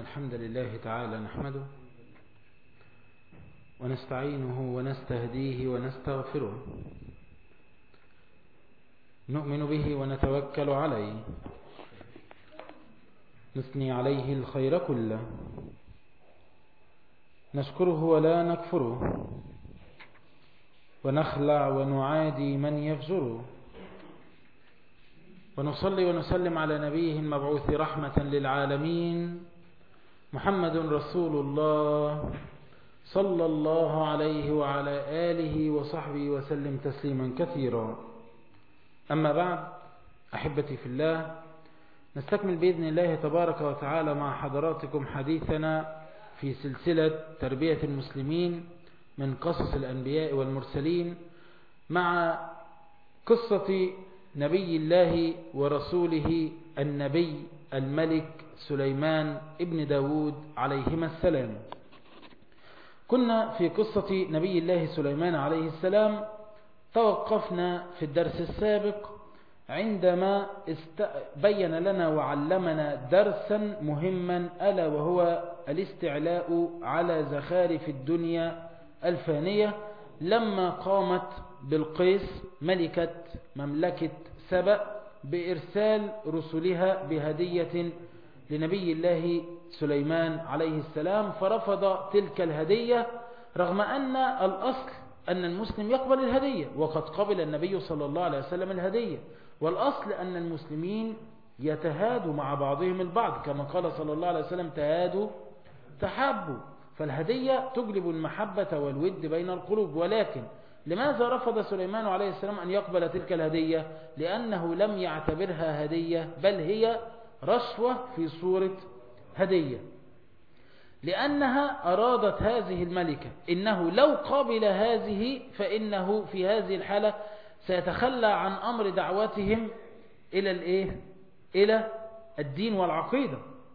الحمد لله تعالى نحمده ونستعينه ونستهديه ونستغفره نؤمن به ونتوكل عليه نثني عليه الخير كله نشكره ولا نكفره ونخلع ونعادي من يفجره ونصلي ونسلم على نبيه المبعوث رحمة للعالمين محمد رسول الله صلى الله عليه وعلى آله وصحبه وسلم تسليما كثيرا أما بعد أحبتي في الله نستكمل بإذن الله تبارك وتعالى مع حضراتكم حديثنا في سلسلة تربية المسلمين من قصص الأنبياء والمرسلين مع قصة نبي الله ورسوله النبي الملك سليمان ابن داود عليهما السلام كنا في قصة نبي الله سليمان عليه السلام توقفنا في الدرس السابق عندما بين لنا وعلمنا درسا مهما ألا وهو الاستعلاء على زخارف الدنيا الفانية لما قامت بالقيس ملكة مملكة سبأ بإرسال رسلها بهدية لنبي الله سليمان عليه السلام فرفض تلك الهدية رغم أن الأصل أن المسلم يقبل الهدية وقد قبل النبي صلى الله عليه وسلم الهدية والأصل أن المسلمين يتهادوا مع بعضهم البعض كما قال صلى الله عليه وسلم تهادوا تحابوا فالهدية تجلب المحبة والود بين القلوب ولكن لماذا رفض سليمان عليه السلام أن يقبل تلك الهدية لأنه لم يعتبرها هدية بل هي رشوة في صورة هدية لأنها أرادت هذه الملكة إنه لو قابل هذه فإنه في هذه الحالة سيتخلى عن أمر دعوتهم إلى الإيه؟ إلى الدين والعقيدة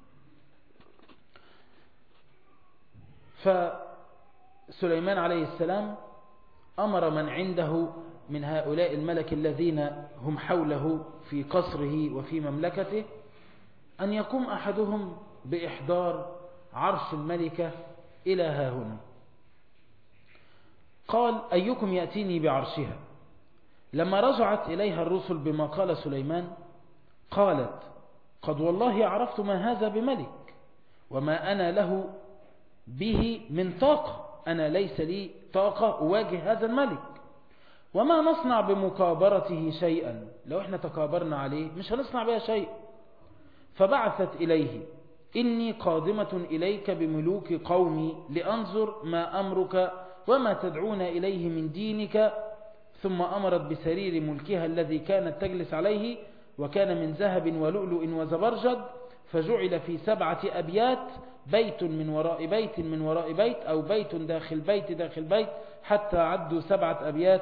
فسليمان عليه السلام أمر من عنده من هؤلاء الملك الذين هم حوله في قصره وفي مملكته أن يقوم أحدهم بإحضار عرش الملكة إلى ها هنا قال أيكم يأتيني بعرشها لما رجعت إليها الرسل بما قال سليمان قالت قد والله عرفت ما هذا بملك وما أنا له به من طاقة أنا ليس لي طاقة أواجه هذا الملك وما نصنع بمكابرته شيئا لو احنا تكابرنا عليه مش هنصنع بها شيء فبعثت إليه إني قادمة إليك بملوك قومي لأنظر ما أمرك وما تدعون إليه من دينك ثم أمرت بسرير ملكها الذي كانت تجلس عليه وكان من ذهب ولؤلؤ وزبرجد فجعل في سبعة أبيات بيت من وراء بيت من وراء بيت أو بيت داخل بيت داخل بيت حتى عدوا سبعة أبيات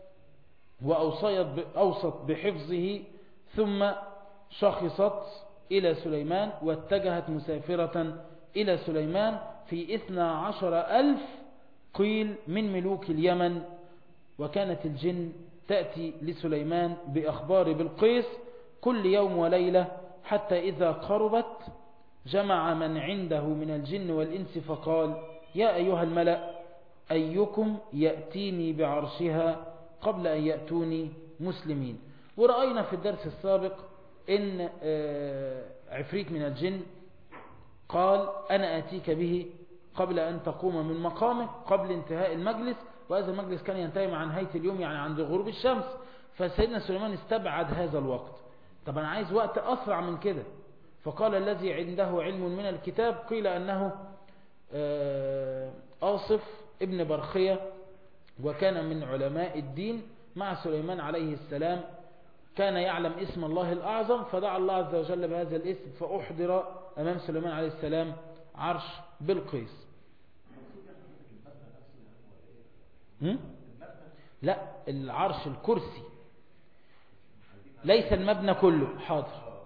وأوصت بحفظه ثم شخصت إلى سليمان واتجهت مسافرة إلى سليمان في إثنى عشر ألف قيل من ملوك اليمن وكانت الجن تأتي لسليمان بأخبار بالقيس كل يوم وليلة حتى إذا قربت جمع من عنده من الجن والإنس فقال يا أيها الملأ أيكم يأتيني بعرشها قبل أن يأتوني مسلمين ورأينا في الدرس السابق إن عفريت من الجن قال أنا أتيك به قبل أن تقوم من مقامك قبل انتهاء المجلس وهذا المجلس كان ينتهي مع نهاية اليوم يعني عند غروب الشمس فسيدنا سليمان استبعد هذا الوقت طب أنا عايز وقت أسرع من كده فقال الذي عنده علم من الكتاب قيل أنه آصف ابن برخية وكان من علماء الدين مع سليمان عليه السلام كان يعلم اسم الله الأعظم فدعا الله عز وجل بهذا الاسم فأحضر أمام سليمان عليه السلام عرش بالقيس لا العرش الكرسي ليس المبنى كله حاضر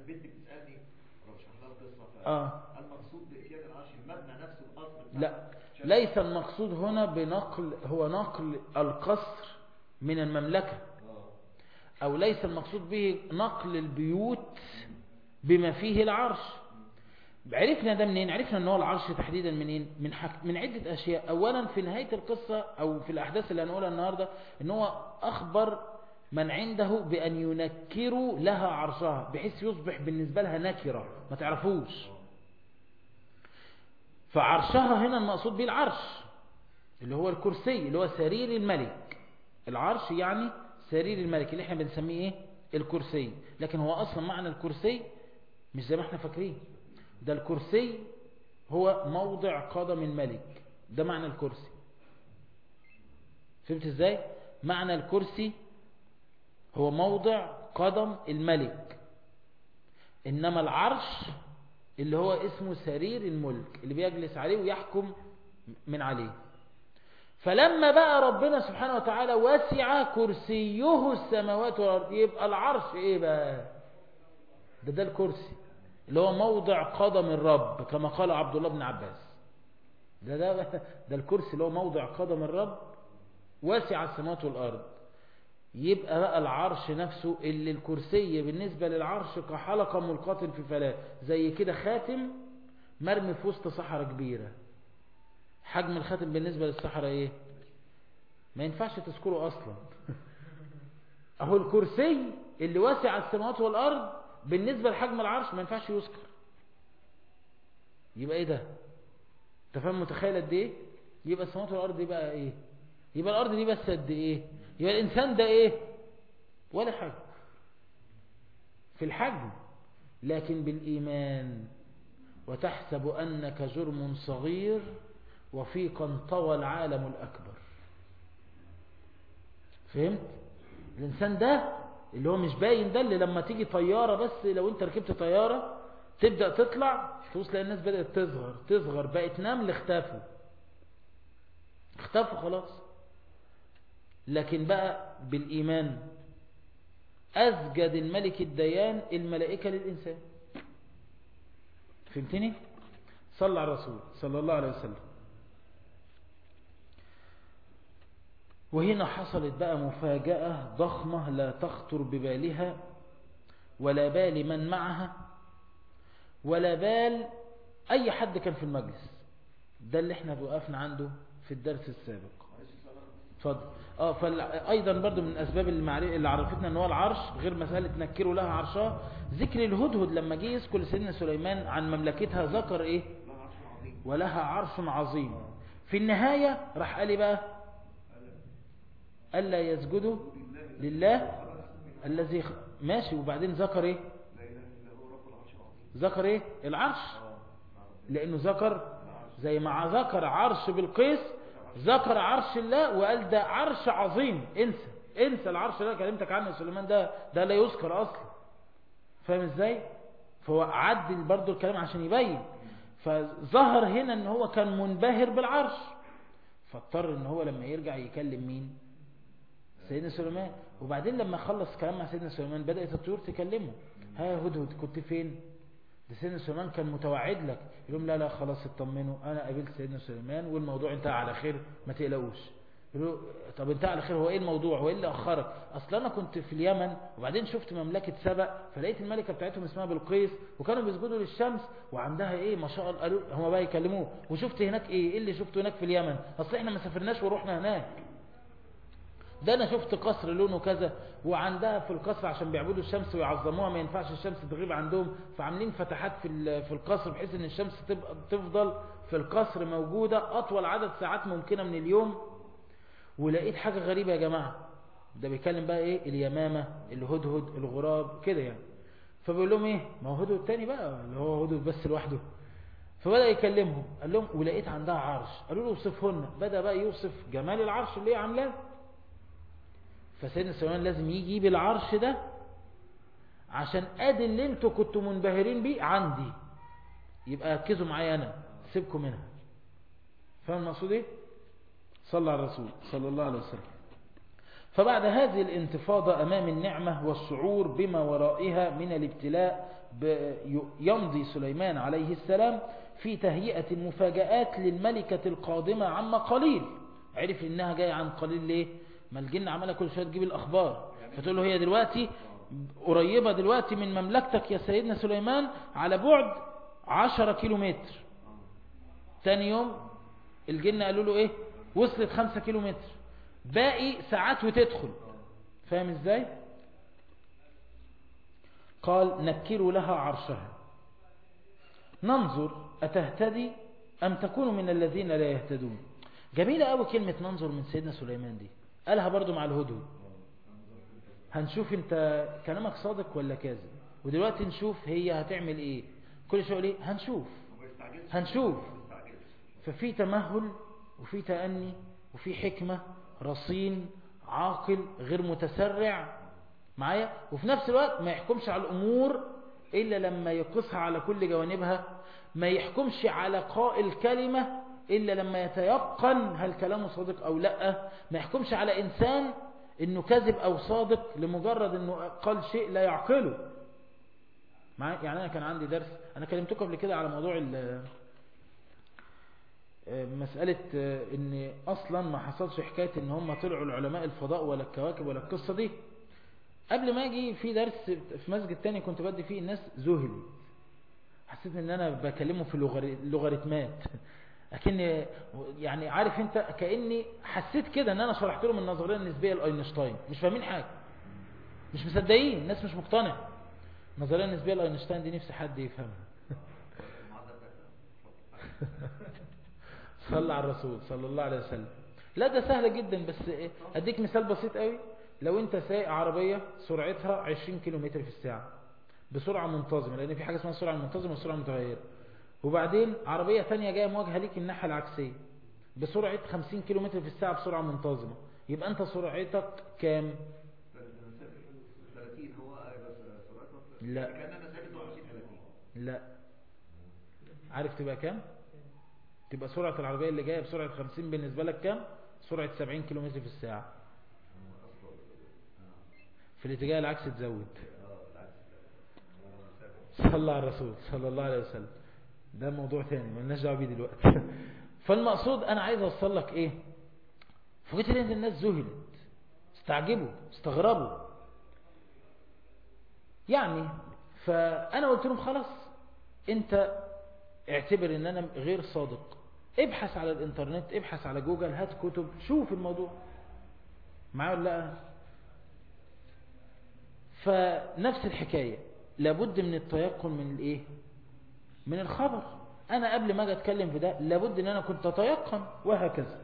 آه. المقصود بإيجاد العرش المبنى نفسه الأصل لا ليس المقصود هنا بنقل هو نقل القصر من المملكة أو ليس المقصود به نقل البيوت بما فيه العرش عرفنا ده منين عرفنا ان هو العرش تحديدا منين من حك... من عدة اشياء اولا في نهاية القصة او في الاحداث اللي هنقولها النهاردة ان هو اخبر من عنده بان ينكروا لها عرشها بحيث يصبح بالنسبة لها نكرة ما تعرفوش فعرشها هنا المقصود به العرش اللي هو الكرسي اللي هو سرير الملك العرش يعني سرير الملك اللي احنا بنسميه ايه الكرسي لكن هو اصلا معنى الكرسي مش زي ما احنا فاكرين ده الكرسي هو موضع قدم الملك ده معنى الكرسي فهمت ازاي معنى الكرسي هو موضع قدم الملك انما العرش اللي هو اسمه سرير الملك اللي بيجلس عليه ويحكم من عليه فلما بقى ربنا سبحانه وتعالى وسع كرسيه السماوات والارض يبقى العرش ايه بقى ده ده الكرسي اللي هو موضع قدم الرب كما قال عبد الله بن عباس ده ده ده الكرسي اللي هو موضع قدم الرب واسع السماوات والارض يبقى بقى العرش نفسه اللي الكرسي بالنسبة للعرش كحلقة ملقاة في فلاة زي كده خاتم مرمي في وسط صحراء كبيرة حجم الخاتم بالنسبة للصحراء ايه ما ينفعش تذكره اصلا اهو الكرسي اللي واسع السماوات والارض بالنسبة لحجم العرش ما ينفعش يذكر يبقى ايه ده انت فاهم متخيل قد ايه يبقى السماوات والارض دي بقى ايه يبقى الارض دي بس قد ايه يبقى الانسان ده ايه ولا حاجة في الحجم لكن بالايمان وتحسب انك جرم صغير وفيك انطوى العالم الاكبر فهمت الانسان ده اللي هو مش باين ده اللي لما تيجي طيارة بس لو انت ركبت طيارة تبدأ تطلع تبص تلاقي الناس بدأت تصغر تصغر بقت نمل اختفوا اختفوا خلاص لكن بقى بالإيمان أسجد الملك الديان الملائكة للإنسان فهمتني صلى على الرسول صلى الله عليه وسلم وهنا حصلت بقى مفاجأة ضخمة لا تخطر ببالها ولا بال من معها ولا بال أي حد كان في المجلس ده اللي احنا وقفنا عنده في الدرس السابق اتفضل اه فايضا برضو من اسباب المعرفة اللي عرفتنا ان هو العرش غير مسألة نكروا لها عرشها ذكر الهدهد لما جه يذكر سيدنا سليمان عن مملكتها ذكر ايه ولها عرش عظيم في النهاية راح قال بقى ألا يسجدوا لله الذي خ... ماشي وبعدين ذكر ايه ذكر ايه العرش لانه ذكر زي ما ذكر عرش بالقيس ذكر عرش الله وقال ده عرش عظيم انسى انسى العرش اللي كلمتك عنه سليمان ده ده لا يذكر اصلا فاهم ازاي فهو عدل برضو الكلام عشان يبين فظهر هنا ان هو كان منبهر بالعرش فاضطر ان هو لما يرجع يكلم مين سيدنا سليمان وبعدين لما خلص كلام مع سيدنا سليمان بدأت الطيور تكلمه ها يا هدهد كنت فين ده سيدنا سليمان كان متوعد لك يقول لهم لا لا خلاص اطمنوا انا قابلت سيدنا سليمان والموضوع انتهى على خير ما تقلقوش يقولوا طب انتهى على خير هو ايه الموضوع هو ايه اللي اخرك اصل انا كنت في اليمن وبعدين شفت مملكة سبأ فلقيت الملكة بتاعتهم اسمها بالقيس وكانوا بيسجدوا للشمس وعندها ايه ما شاء الله قالوا هم بقى يكلموه وشفت هناك ايه ايه اللي شفته هناك في اليمن اصل احنا ما سافرناش ورحنا هناك ده انا شفت قصر لونه كذا وعندها في القصر عشان بيعبدوا الشمس ويعظموها ما ينفعش الشمس تغيب عندهم فعاملين فتحات في في القصر بحيث ان الشمس تبقى تفضل في القصر موجودة اطول عدد ساعات ممكنة من اليوم ولقيت حاجة غريبة يا جماعة ده بيتكلم بقى ايه اليمامة الهدهد الغراب كده يعني فبيقول لهم ايه ما هو هدهد تاني بقى اللي هو هدهد بس لوحده فبدأ يكلمهم قال لهم ولقيت عندها عرش قالوا له اوصفهن بدأ بقى يوصف جمال العرش اللي هي عاملاه فسيدنا سليمان لازم يجي بالعرش ده عشان ادي اللي انتوا كنتوا منبهرين بيه عندي يبقى ركزوا معايا انا سيبكم منها فاهم المقصود ايه صلى على الرسول صلى الله عليه وسلم فبعد هذه الانتفاضة امام النعمة والشعور بما ورائها من الابتلاء يمضي سليمان عليه السلام في تهيئة المفاجآت للملكة القادمة عما قليل عرف انها جاية عن قليل ليه ما الجن عمالة كل شوية تجيب الأخبار فتقول له هي دلوقتي قريبة دلوقتي من مملكتك يا سيدنا سليمان على بعد عشرة كيلو متر تاني يوم الجن قالوا له ايه وصلت خمسة كيلو متر باقي ساعات وتدخل فاهم ازاي قال نكروا لها عرشها ننظر أتهتدي أم تكون من الذين لا يهتدون جميلة قوي كلمة ننظر من سيدنا سليمان دي قالها برضو مع الهدهد هنشوف انت كلامك صادق ولا كاذب ودلوقتي نشوف هي هتعمل ايه كل شيء ايه هنشوف هنشوف ففي تمهل وفي تأني وفي حكمة رصين عاقل غير متسرع معايا وفي نفس الوقت ما يحكمش على الأمور إلا لما يقصها على كل جوانبها ما يحكمش على قائل كلمة إلا لما يتيقن هل كلامه صادق أو لا ما يحكمش على إنسان إنه كذب أو صادق لمجرد إنه قال شيء لا يعقله معايا يعني أنا كان عندي درس أنا كلمتكم قبل كده على موضوع مسألة ان اصلا ما حصلش حكاية ان هم طلعوا العلماء الفضاء ولا الكواكب ولا القصة دي قبل ما اجي في درس في مسجد تاني كنت بدي فيه الناس ذهلوا حسيت ان انا بكلمه في اللوغاريتمات لكن يعني عارف انت كأني حسيت كده ان انا شرحت لهم النظرية النسبية لاينشتاين مش فاهمين حاجة مش مصدقين الناس مش مقتنع النظرية النسبية لاينشتاين دي نفسي حد يفهمها صلى على الرسول صلى الله عليه وسلم لا ده سهل جدا بس ايه اديك مثال بسيط قوي لو انت سايق عربية سرعتها 20 كيلو متر في الساعة بسرعة منتظمة لان في حاجة اسمها السرعة المنتظمة والسرعة المتغيرة وبعدين عربية تانية جاية مواجهة ليك الناحية العكسية بسرعة 50 كيلو متر في الساعة بسرعة منتظمة يبقى انت سرعتك كام 30 هو بس سرعته لا كان انا ثابت 20 30 لا عارف تبقى كام تبقى سرعة العربية اللي جاية بسرعة 50 بالنسبة لك كام سرعة 70 كيلو متر في الساعة في الاتجاه العكس تزود صلى على الرسول صلى الله عليه وسلم ده موضوع تاني ملناش دعوه بيه دلوقتي فالمقصود انا عايز اوصل لك ايه فوجئت ان الناس ذهلت استعجبوا استغربوا يعني فانا قلت لهم خلاص انت اعتبر ان انا غير صادق ابحث على الانترنت ابحث على جوجل هات كتب شوف الموضوع معايا ولا لا فنفس الحكاية لابد من التيقن من الايه من الخبر انا قبل ما اجي اتكلم في ده لابد ان انا كنت اتيقن وهكذا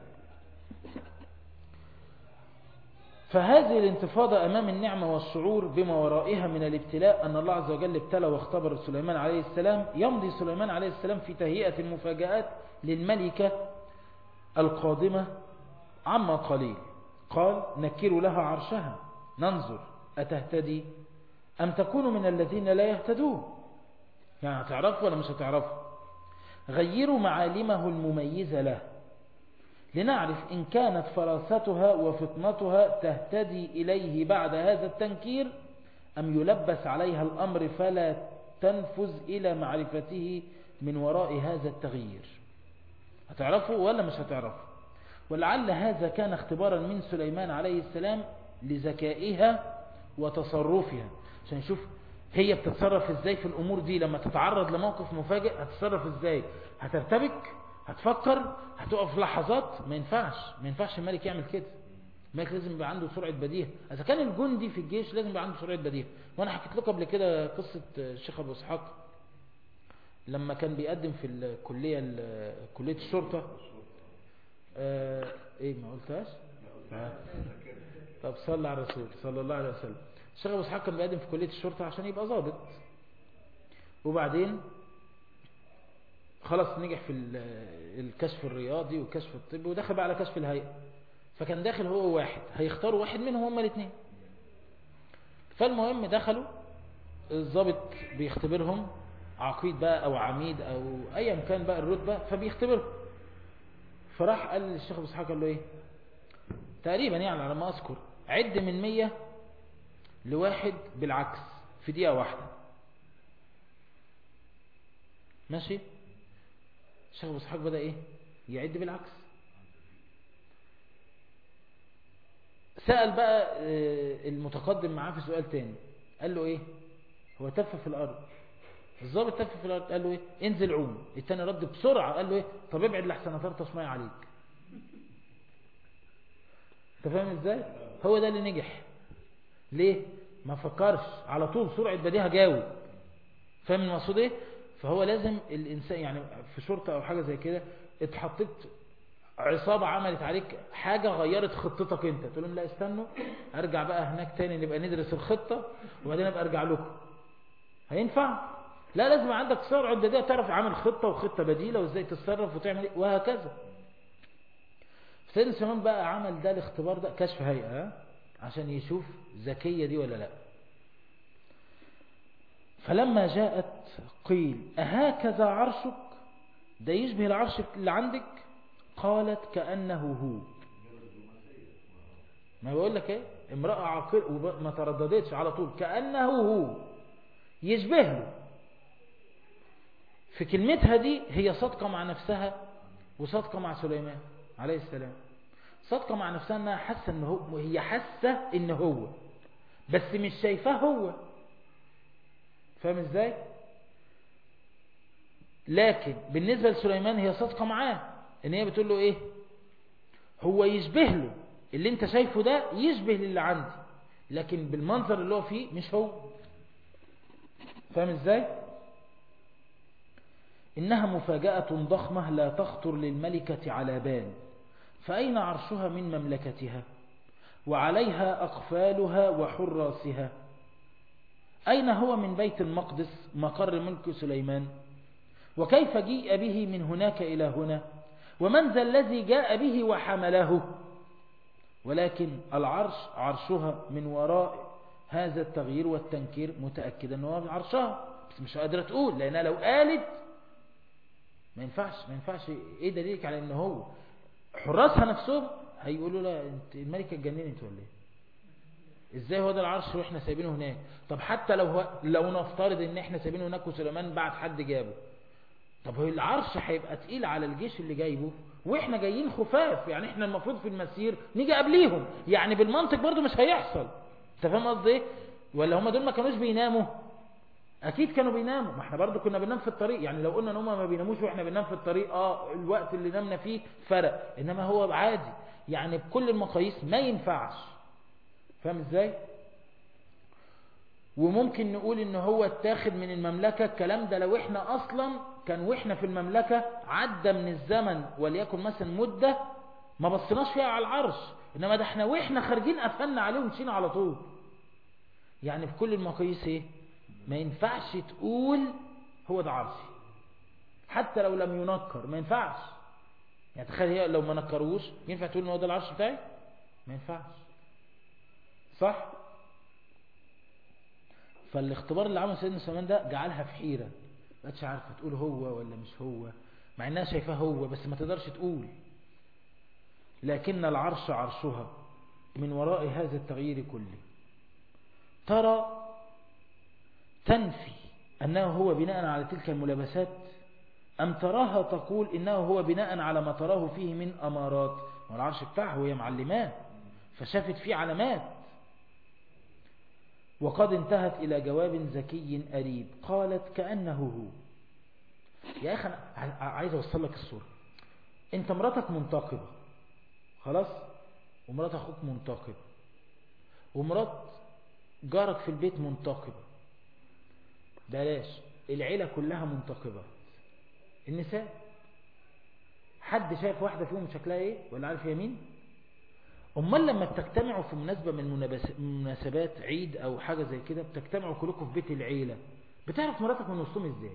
فهذه الانتفاضة أمام النعمة والشعور بما ورائها من الابتلاء أن الله عز وجل ابتلى واختبر سليمان عليه السلام يمضي سليمان عليه السلام في تهيئة المفاجآت للملكة القادمة عما قليل قال نكروا لها عرشها ننظر أتهتدي أم تكون من الذين لا يهتدون يعني هتعرفوا ولا مش هتعرفوا غيروا معالمه المميزة له لنعرف إن كانت فراستها وفطنتها تهتدي إليه بعد هذا التنكير أم يلبس عليها الأمر فلا تنفذ إلى معرفته من وراء هذا التغيير هتعرفوا ولا مش هتعرفوا ولعل هذا كان اختبارا من سليمان عليه السلام لذكائها وتصرفها عشان نشوف هي بتتصرف ازاي في الامور دي لما تتعرض لموقف مفاجئ هتتصرف ازاي هترتبك هتفكر هتقف لحظات ما ينفعش ما ينفعش الملك يعمل كده الملك لازم يبقى عنده سرعة بديهة اذا كان الجندي في الجيش لازم يبقى عنده سرعة بديهة وانا حكيت لكم قبل كده قصة الشيخ ابو اسحاق لما كان بيقدم في الكلية كلية الشرطة آه ايه ما قلتهاش آه. طب صلى على الرسول صلى الله عليه وسلم الشيخ ابو اسحاق كان بيقدم في كلية الشرطة عشان يبقى ضابط وبعدين خلاص نجح في الكشف الرياضي والكشف الطبي ودخل بقى على كشف الهيئة فكان داخل هو واحد هيختاروا واحد منهم هما الاثنين فالمهم دخلوا الضابط بيختبرهم عقيد بقى او عميد او ايا كان بقى الرتبة فبيختبرهم فراح قال للشيخ ابو اسحاق قال له ايه تقريبا يعني على ما اذكر عد من مية لواحد بالعكس في دقيقة واحدة ماشي الشيخ ابو اسحاق بدأ ايه يعد بالعكس سأل بقى المتقدم معاه في سؤال تاني قال له ايه هو تف في الارض الضابط تف في الارض قال له ايه انزل عوم التاني رد بسرعة قال له ايه طب ابعد لحسن اطرطش ميه عليك انت فاهم ازاي هو ده اللي نجح ليه ما فكرش على طول سرعة بديهة جاوب فاهم المقصود ايه فهو لازم الانسان يعني في شرطة او حاجة زي كده اتحطيت عصابة عملت عليك حاجة غيرت خطتك انت تقول لهم لا استنوا ارجع بقى هناك تاني نبقى ندرس الخطة وبعدين ابقى ارجع لكم هينفع لا لازم عندك سرعة بديهة تعرف عامل خطة وخطة بديلة وازاي تتصرف وتعمل ايه وهكذا سيدنا سليمان بقى عمل ده الاختبار ده كشف هيئة ها؟ عشان يشوف ذكية دي ولا لا فلما جاءت قيل أهكذا عرشك ده يشبه العرش اللي عندك قالت كأنه هو ما بقول لك ايه امرأة عاقل وما ترددتش على طول كأنه هو يشبه له في كلمتها دي هي صادقة مع نفسها وصادقة مع سليمان عليه السلام صادقة مع نفسها انها حاسة ان هو وهي حاسة ان هو بس مش شايفاه هو فاهم ازاي لكن بالنسبة لسليمان هي صادقة معاه ان هي بتقول له ايه هو يشبه له اللي انت شايفه ده يشبه للي عندي لكن بالمنظر اللي هو فيه مش هو فاهم ازاي إنها مفاجأة ضخمة لا تخطر للملكة على بال فأين عرشها من مملكتها وعليها أقفالها وحراسها أين هو من بيت المقدس مقر ملك سليمان وكيف جيء به من هناك إلى هنا ومن ذا الذي جاء به وحمله ولكن العرش عرشها من وراء هذا التغيير والتنكير متأكدا أنه من عرشها بس مش قادرة تقول لأنها لو قالت ما ينفعش ما ينفعش ايه دليلك على ان هو حراسها نفسهم هيقولوا لا انت الملكه اتجننت ولا ايه ازاي هو ده العرش واحنا سايبينه هناك طب حتى لو هو لو نفترض ان احنا سايبينه هناك وسليمان بعد حد جابه طب هو العرش هيبقى تقيل على الجيش اللي جايبه واحنا جايين خفاف يعني احنا المفروض في المسير نيجي قبليهم يعني بالمنطق برضو مش هيحصل انت فاهم قصدي ايه ولا هم دول ما كانوش بيناموا اكيد كانوا بيناموا ما احنا برضو كنا بننام في الطريق يعني لو قلنا ان هم ما بيناموش واحنا بننام في الطريق اه الوقت اللي نامنا فيه فرق انما هو عادي يعني بكل المقاييس ما ينفعش فاهم ازاي وممكن نقول ان هو اتاخد من المملكة الكلام ده لو احنا اصلا كان واحنا في المملكة عدى من الزمن وليكن مثلا مدة ما بصيناش فيها على العرش انما ده احنا واحنا خارجين قفلنا عليه ومشينا على طول يعني في كل المقاييس ايه ما ينفعش تقول هو ده عرشي حتى لو لم ينكر ما ينفعش يعني تخيل هي لو ما نكروش ينفع تقول ان هو ده العرش بتاعي ما ينفعش صح فالاختبار اللي عمله سيدنا سليمان ده جعلها في حيرة ما بقتش عارفة تقول هو ولا مش هو مع انها شايفاه هو بس ما تقدرش تقول لكن العرش عرشها من وراء هذا التغيير كله ترى تنفي أنه هو بناء على تلك الملابسات أم تراها تقول إنه هو بناء على ما تراه فيه من أمارات والعرش بتاعه هي معلمات فشافت فيه علامات وقد انتهت إلى جواب ذكي أريب قالت كأنه هو يا أخي أنا عايز أوصل لك الصورة أنت مراتك منتقبة خلاص ومرات أخوك منتقبة ومرات جارك في البيت منتقبة بلاش العيلة كلها منتقبة النساء حد شايف واحدة فيهم شكلها ايه ولا عارف هي مين امال لما بتجتمعوا في مناسبة من مناسبات عيد او حاجة زي كده بتجتمعوا كلكم في بيت العيلة بتعرف مراتك من وسطهم ازاي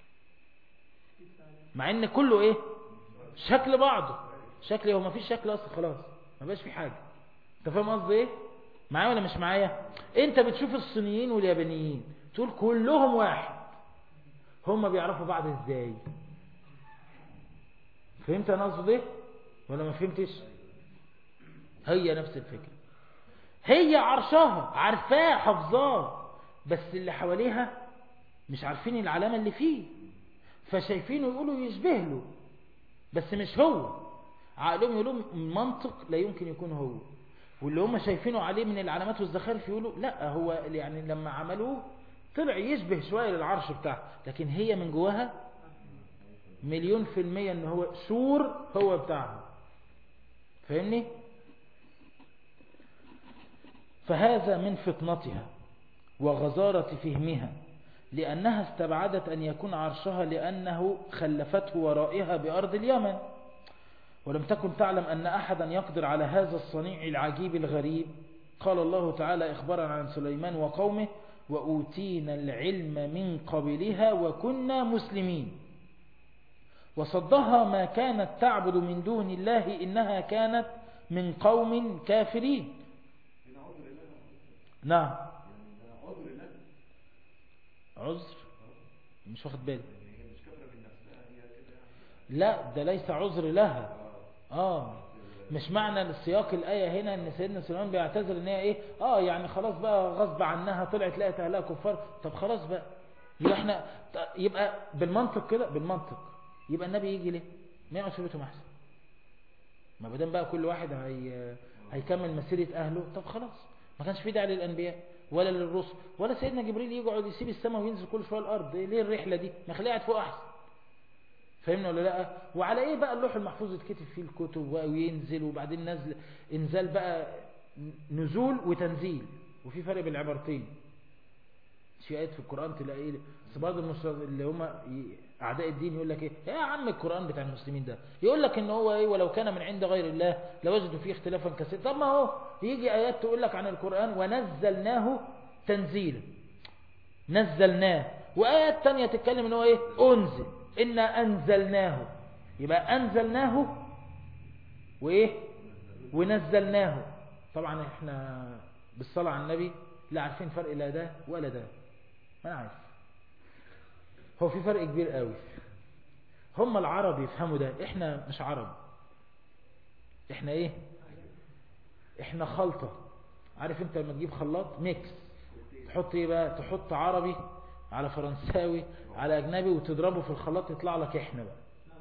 مع ان كله ايه شكل بعضه شكل هو ما فيش شكل اصلا خلاص ما بقاش في حاجة انت فاهم قصدي ايه معايا ولا مش معايا انت بتشوف الصينيين واليابانيين تقول كلهم واحد هم بيعرفوا بعض ازاي فهمت انا قصدي ايه ولا ما فهمتش هي نفس الفكرة هي عرشها عارفاه حافظاه بس اللي حواليها مش عارفين العلامة اللي فيه فشايفينه يقولوا يشبه له بس مش هو عقلهم يقولوا منطق لا يمكن يكون هو واللي هم شايفينه عليه من العلامات والزخارف يقولوا لا هو يعني لما عملوه طلع يشبه شوية للعرش بتاعه لكن هي من جواها مليون في المية ان هو سور هو بتاعها فاهمني فهذا من فطنتها وغزارة فهمها لأنها استبعدت أن يكون عرشها لأنه خلفته ورائها بأرض اليمن ولم تكن تعلم أن أحدا يقدر على هذا الصنيع العجيب الغريب قال الله تعالى إخبارا عن سليمان وقومه وأوتينا العلم من قبلها وكنا مسلمين وصدها ما كانت تعبد من دون الله إنها كانت من قوم كافرين نعم عذر مش واخد بالي لا ده ليس عذر لها اه مش معنى السياق الآية هنا ان سيدنا سليمان بيعتذر ان هي ايه اه يعني خلاص بقى غصب عنها طلعت لقت اهلها كفار طب خلاص بقى يبقى احنا يبقى بالمنطق كده بالمنطق يبقى النبي يجي ليه ما يقعد في بيته احسن ما بدام بقى كل واحد هي هيكمل مسيرة اهله طب خلاص ما كانش في داعي للانبياء ولا للرسل ولا سيدنا جبريل يقعد يسيب السماء وينزل كل شويه الارض ليه الرحله دي ما خليه قاعد فوق احسن فهمنا ولا لا وعلى ايه بقى اللوح المحفوظ يتكتب فيه الكتب وينزل وبعدين نزل انزال بقى نزول وتنزيل وفي فرق بين العبارتين في ايات في القران تلاقي بس برضه اللي هم اعداء الدين يقول لك ايه يا عم القران بتاع المسلمين ده يقول لك ان هو ايه ولو كان من عند غير الله لوجدوا فيه اختلافا كثيرا طب ما هو يجي ايات تقول لك عن القران ونزلناه تنزيلا نزلناه وايات تانية تتكلم ان هو ايه انزل إنا أنزلناه يبقى أنزلناه وإيه ونزلناه طبعا إحنا بالصلاة على النبي لا عارفين فرق لا ده ولا ده ما أنا عارف هو في فرق كبير قوي هم العرب يفهموا ده إحنا مش عرب إحنا إيه إحنا خلطة عارف أنت لما تجيب خلاط ميكس تحط إيه بقى تحط عربي على فرنساوي على أجنبي وتضربه في الخلاط يطلع لك إحنا بقى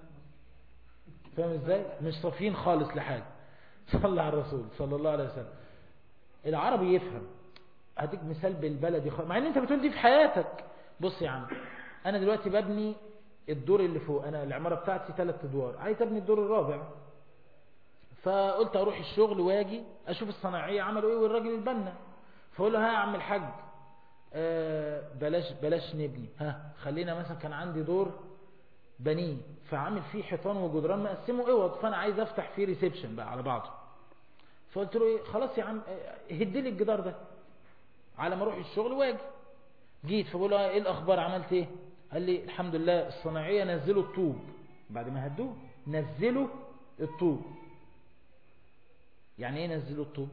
فاهم إزاي مش صافيين خالص لحاجة صلى على الرسول صلى الله عليه وسلم العربي يفهم هديك مثال بالبلدي خالص مع ان انت بتقول دي في حياتك بص يا عم انا دلوقتي ببني الدور اللي فوق انا العمارة بتاعتي ثلاث ادوار عايز ابني الدور الرابع فقلت اروح الشغل واجي اشوف الصناعية عملوا ايه والراجل البنا فاقول له ها يا عم الحاج آه بلاش بلاش نبني ها خلينا مثلا كان عندي دور بنيه فعامل فيه حيطان وجدران مقسمه اوض فانا عايز افتح فيه ريسبشن بقى على بعضه فقلت له ايه خلاص يا عم هد لي الجدار ده على ما اروح الشغل واجي جيت فبقول له ايه الاخبار عملت ايه قال لي الحمد لله الصناعيه نزلوا الطوب بعد ما هدوه نزلوا الطوب يعني ايه نزلوا الطوب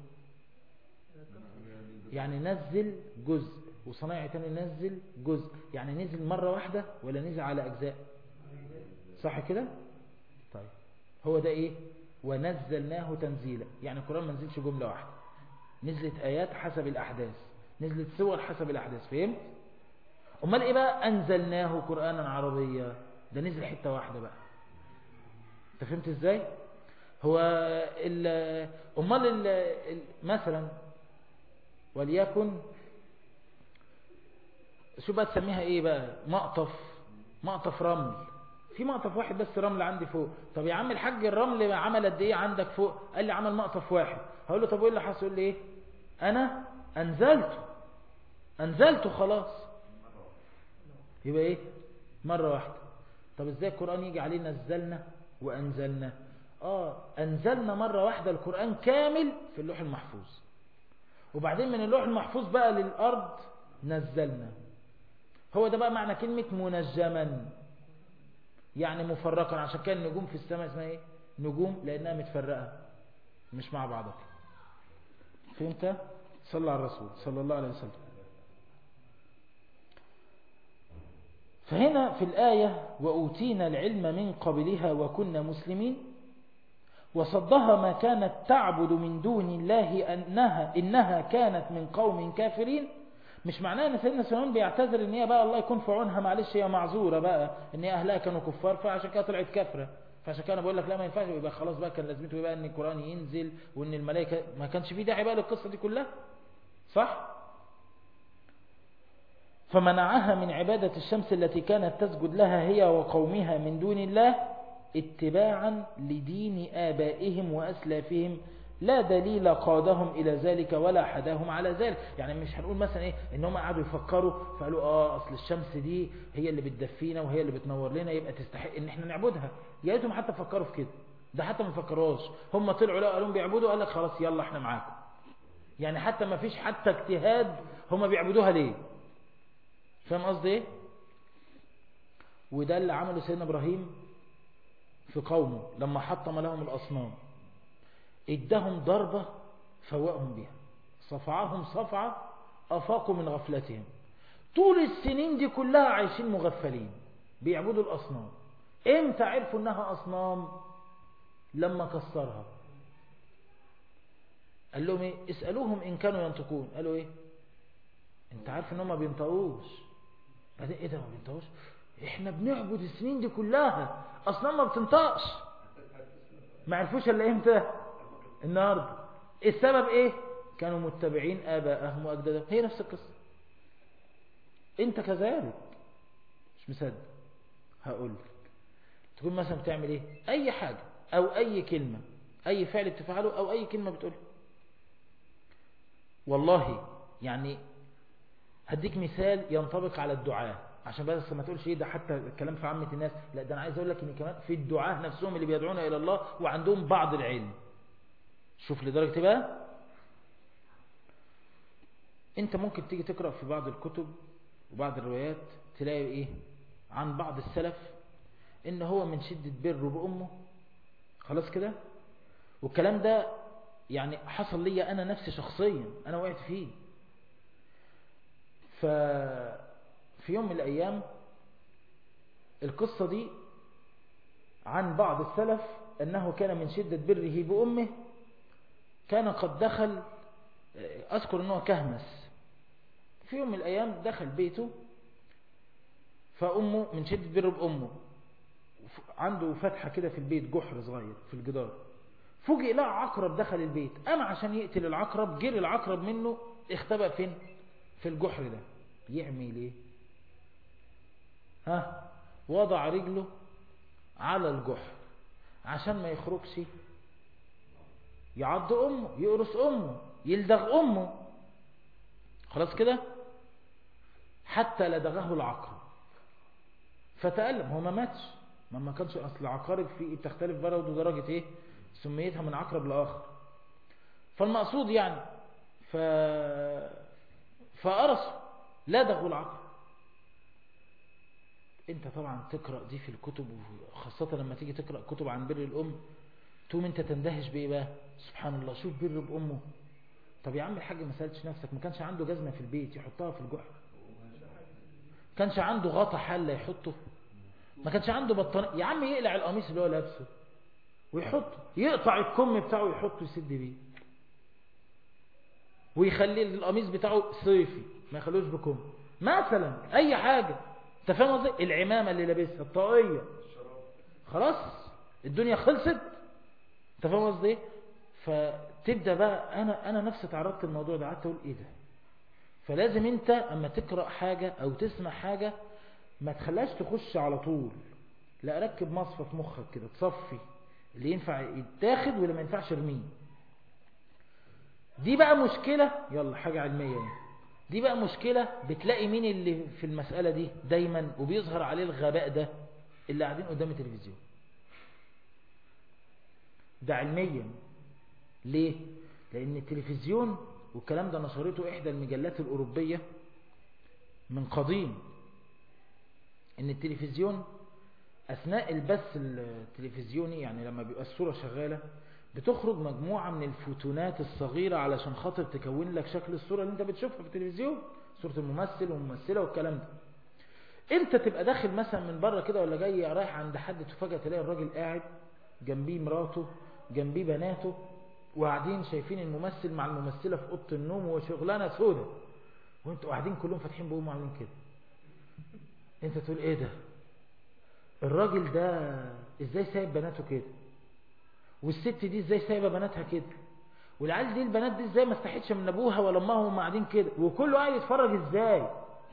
يعني نزل جزء وصنايعي تاني نزل جزء يعني نزل مرة واحدة ولا نزل على أجزاء صح كده طيب هو ده ايه ونزلناه تنزيلا يعني القرآن ما نزلش جملة واحدة نزلت آيات حسب الأحداث نزلت سور حسب الأحداث فهمت أمال إيه بقى أنزلناه قرآنا عربيا ده نزل حتة واحدة بقى أنت فهمت إزاي هو ال أمال ال مثلا وليكن شو بقى تسميها ايه بقى مقطف مقطف رمل في مقطف واحد بس رمل عندي فوق طب يا عم الحاج الرمل عمل قد ايه عندك فوق قال لي عمل مقطف واحد هقول له طب وايه اللي حصل يقول لي ايه انا انزلته انزلته خلاص يبقى ايه مرة واحدة طب ازاي القرآن يجي عليه نزلنا وانزلنا اه انزلنا مرة واحدة القرآن كامل في اللوح المحفوظ وبعدين من اللوح المحفوظ بقى للأرض نزلنا هو ده بقى معنى كلمة منجما يعني مفرقا عشان كان النجوم في السماء اسمها ايه نجوم لانها متفرقة مش مع بعضها فهمت صلى على الرسول صلى الله عليه وسلم فهنا في الآية وأوتينا العلم من قبلها وكنا مسلمين وصدها ما كانت تعبد من دون الله أنها, إنها كانت من قوم كافرين مش معناه ان سيدنا سليمان بيعتذر ان هي بقى الله يكون في عونها معلش هي معذوره بقى ان هي اهلها كانوا كفار فعشان كده طلعت كافره فعشان كده بقول لك لا ما ينفعش يبقى خلاص بقى كان لازمته بقى ان القران ينزل وان الملائكه ما كانش في داعي بقى للقصه دي كلها صح فمنعها من عبادة الشمس التي كانت تسجد لها هي وقومها من دون الله اتباعا لدين آبائهم وأسلافهم لا دليل قادهم إلى ذلك ولا حداهم على ذلك يعني مش هنقول مثلا إيه إن هم قعدوا يفكروا فقالوا آه أصل الشمس دي هي اللي بتدفينا وهي اللي بتنور لنا يبقى تستحق إن احنا نعبدها يا ريتهم حتى فكروا في كده ده حتى ما فكروش هم طلعوا لا قالوا بيعبدوا قال لك خلاص يلا احنا معاكم يعني حتى ما فيش حتى اجتهاد هم بيعبدوها ليه فاهم قصدي ايه وده اللي عمله سيدنا ابراهيم في قومه لما حطم لهم الاصنام ادهم ضربة فوقهم بها صفعهم صفعة افاقوا من غفلتهم طول السنين دي كلها عايشين مغفلين بيعبدوا الاصنام امتى عرفوا انها اصنام لما كسرها قال لهم ايه اسألوهم ان كانوا ينطقون قالوا ايه انت عارف ان هم ما بينطقوش بعدين ايه ده ما بينطقوش احنا بنعبد السنين دي كلها اصنام ما بتنطقش ما عرفوش الا امتى النهارده السبب ايه كانوا متبعين ابائهم واجدادهم هي نفس القصه انت كذلك مش مصدق هقول لك تكون مثلا بتعمل ايه اي حاجه او اي كلمه اي فعل بتفعله او اي كلمه بتقولها والله يعني هديك مثال ينطبق على الدعاء عشان بس ما تقولش ايه ده حتى الكلام في عامة الناس لا ده انا عايز اقول لك ان كمان في الدعاء نفسهم اللي بيدعون الى الله وعندهم بعض العلم شوف لدرجة بقى انت ممكن تيجي تقرأ في بعض الكتب وبعض الروايات تلاقي ايه عن بعض السلف ان هو من شدة بره بأمه خلاص كده والكلام ده يعني حصل لي انا نفسي شخصيا انا وقعت فيه ففي يوم من الايام القصة دي عن بعض السلف انه كان من شدة بره بأمه كان قد دخل اذكر انه كهمس في يوم من الايام دخل بيته فامه من شدة بره بامه عنده فتحة كده في البيت جحر صغير في الجدار فوجئ لقى عقرب دخل البيت قام عشان يقتل العقرب جري العقرب منه اختبأ فين في الجحر ده يعمل ايه ها وضع رجله على الجحر عشان ما يخرجش يعض امه يقرص امه يلدغ امه خلاص كده حتى لدغه العقرب فتألم هو ما ماتش ما ما كانش اصل عقارب في بتختلف برضه درجة ايه سميتها من عقرب لاخر فالمقصود يعني ف فقرصوا لدغوا العقرب انت طبعا تقرأ دي في الكتب وخاصة لما تيجي تقرأ كتب عن بر الام تقوم انت تندهش بايه بقى سبحان الله شوف بر بامه طب يا عم الحاج ما سالتش نفسك ما كانش عنده جزمة في البيت يحطها في الجحر كانش عنده غطا حلة يحطه ما كانش عنده بطانية يا عم يقلع القميص اللي هو لابسه ويحطه يقطع الكم بتاعه يحطه يسد بيه ويخلي القميص بتاعه صيفي ما يخلوش بكم مثلا اي حاجة انت فاهم قصدي العمامة اللي لابسها الطاقية خلاص الدنيا خلصت انت فاهم قصدي ايه فتبدا بقى انا انا نفسي تعرضت للموضوع ده قعدت اقول ايه ده فلازم انت اما تقرا حاجه او تسمع حاجه ما تخليهاش تخش على طول لا ركب مصفى في مخك كده تصفي اللي ينفع يتاخد واللي ما ينفعش ارميه دي بقى مشكلة يلا حاجة علمية يعني. دي بقى مشكلة بتلاقي مين اللي في المسألة دي دايما وبيظهر عليه الغباء ده اللي قاعدين قدام التلفزيون ده علميا ليه لان التلفزيون والكلام ده نشرته احدى المجلات الاوروبية من قديم ان التلفزيون اثناء البث التلفزيوني يعني لما بيبقى الصورة شغالة بتخرج مجموعة من الفوتونات الصغيرة علشان خاطر تكون لك شكل الصورة اللي انت بتشوفها في التلفزيون صورة الممثل والممثلة والكلام ده انت تبقى داخل مثلا من بره كده ولا جاي رايح عند حد تفاجئ تلاقي الراجل قاعد جنبيه مراته جنبيه بناته وقاعدين شايفين الممثل مع الممثلة في اوضه النوم وشغلانة سودة وانتوا قاعدين كلهم فاتحين بقهم عاملين كده انت تقول ايه ده الراجل ده ازاي سايب بناته كده والست دي ازاي سايبه بناتها كده والعيال دي البنات دي ازاي ما استحتش من ابوها ولا امها وهم قاعدين كده وكله قاعد يتفرج ازاي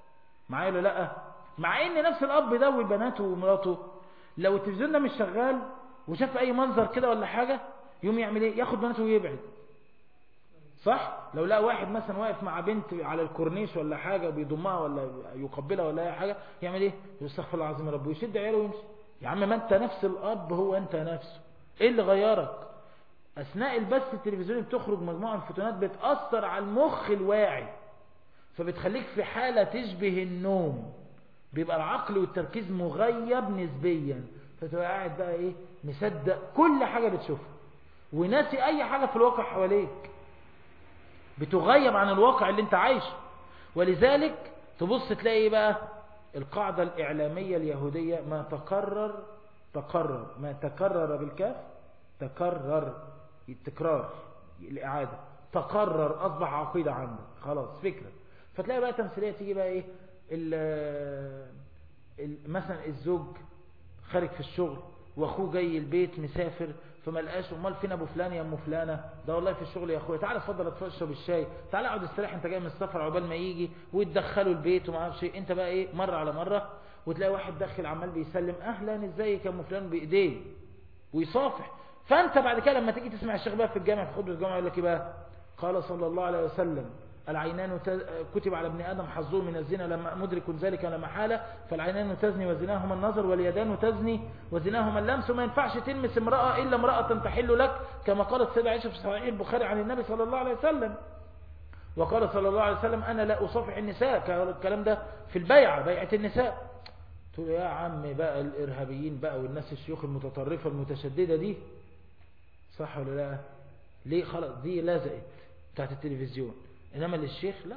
معايا ولا لا مع ان نفس الاب ده وبناته ومراته لو التلفزيون ده مش شغال وشاف اي منظر كده ولا حاجة يوم يعمل ايه ياخد بناته ويبعد صح لو لقى واحد مثلا واقف مع بنت على الكورنيش ولا حاجة وبيضمها ولا يقبلها ولا اي حاجة يعمل ايه يستغفر الله العظيم يا رب ويشد عياله ويمشي يا عم ما انت نفس الاب هو انت نفسه ايه اللي غيرك اثناء البث التلفزيوني بتخرج مجموعة من الفوتونات بتأثر على المخ الواعي فبتخليك في حالة تشبه النوم بيبقى العقل والتركيز مغيب نسبيا فتبقى قاعد بقى ايه مصدق كل حاجة بتشوفها وناسي اي حاجة في الواقع حواليك بتغيب عن الواقع اللي انت عايشه ولذلك تبص تلاقي ايه بقى القاعدة الاعلامية اليهودية ما تكرر تكرر ما تكرر بالكاف تكرر التكرار الاعادة تقرر اصبح عقيدة عندك خلاص فكرة فتلاقي بقى تمثيلية تيجي بقى ايه ال ال مثلا الزوج خارج في الشغل واخوه جاي البيت مسافر فما لقاش امال فين ابو فلان يا ام فلانه ده والله في الشغل يا اخويا تعالى اتفضل اشرب الشاي تعالى اقعد استريح انت جاي من السفر عقبال ما يجي وتدخله البيت وما اعرفش ايه انت بقى ايه مره على مره وتلاقي واحد داخل عمال بيسلم اهلا ازيك يا ام فلان بايديه ويصافح فانت بعد كده لما تيجي تسمع الشيخ بقى في الجامع في خطبه الجامعه يقول لك ايه بقى قال صلى الله عليه وسلم العينان كتب على ابن آدم حظه من الزنا لما مدرك ذلك لا محالة فالعينان تزني وزناهما النظر واليدان تزني وزناهما اللمس وما ينفعش تلمس امرأة إلا امرأة تحل لك كما قالت سيدة عائشة في صحيح البخاري عن النبي صلى الله عليه وسلم وقال صلى الله عليه وسلم أنا لا أصافح النساء الكلام ده في البيعة بيعة النساء تقول يا عم بقى الإرهابيين بقى والناس الشيوخ المتطرفة المتشددة دي صح ولا لا ليه خلاص دي لزقت بتاعت التلفزيون إنما للشيخ لا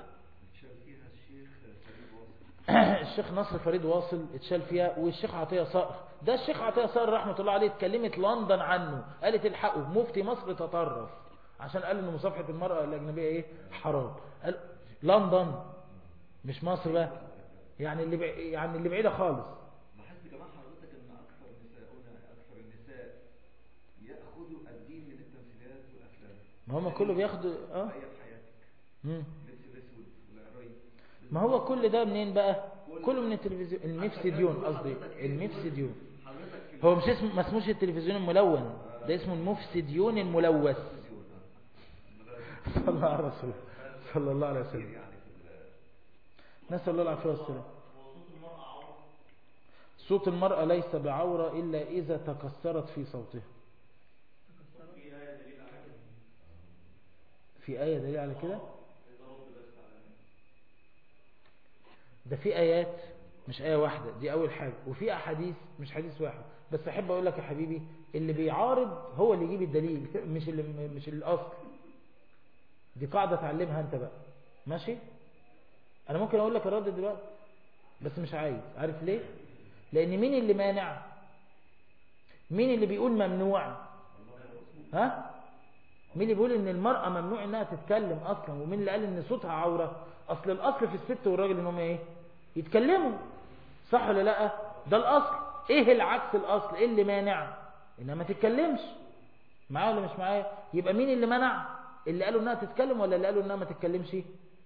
الشيخ نصر فريد واصل اتشال فيها والشيخ عطية صقر ده الشيخ عطية صقر رحمة الله عليه اتكلمت لندن عنه قالت الحقه مفتي مصر تطرف عشان قال ان مصافحة المرأة الأجنبية ايه حرام قال لندن مش مصر بقى يعني اللي بعي يعني اللي بعيدة خالص لاحظت كمان حضرتك ان اكثر نساؤنا اكثر النساء ياخذوا الدين من التمثيليات والافلام ما هم كله بياخدوا اه هي في حياتك مم. لبس الاسود والعري ما هو كل ده منين بقى كله من التلفزيون المفسديون قصدي المفسديون حضرتك في هو مش اسم ما اسموش التلفزيون الملون ده اسمه المفسديون الملوث صلى الله على رسول صلى الله عليه وسلم يعني في ال- نسأل الله العافية والسلام صوت المرأة ليس بعورة إلا إذا تكسرت في صوتها في آية دليل على كده ده في آيات مش آية واحدة دي أول حاجة وفي أحاديث مش حديث واحد بس أحب أقول لك يا حبيبي اللي بيعارض هو اللي يجيب الدليل مش اللي مش الأصل دي قاعدة تعلمها أنت بقى ماشي أنا ممكن أقول لك الرد دلوقتي بس مش عايز عارف ليه لأن مين اللي مانع مين اللي بيقول ممنوع ها مين اللي بيقول ان المرأة ممنوع انها تتكلم اصلا ومين اللي قال ان صوتها عورة اصل الاصل في الست والراجل ان هم ايه يتكلموا صح ولا لا ده الاصل ايه العكس الاصل ايه اللي مانع انها ما تتكلمش معايا ولا مش معايا يبقى مين اللي منع اللي قالوا انها تتكلم ولا اللي قالوا انها ما تتكلمش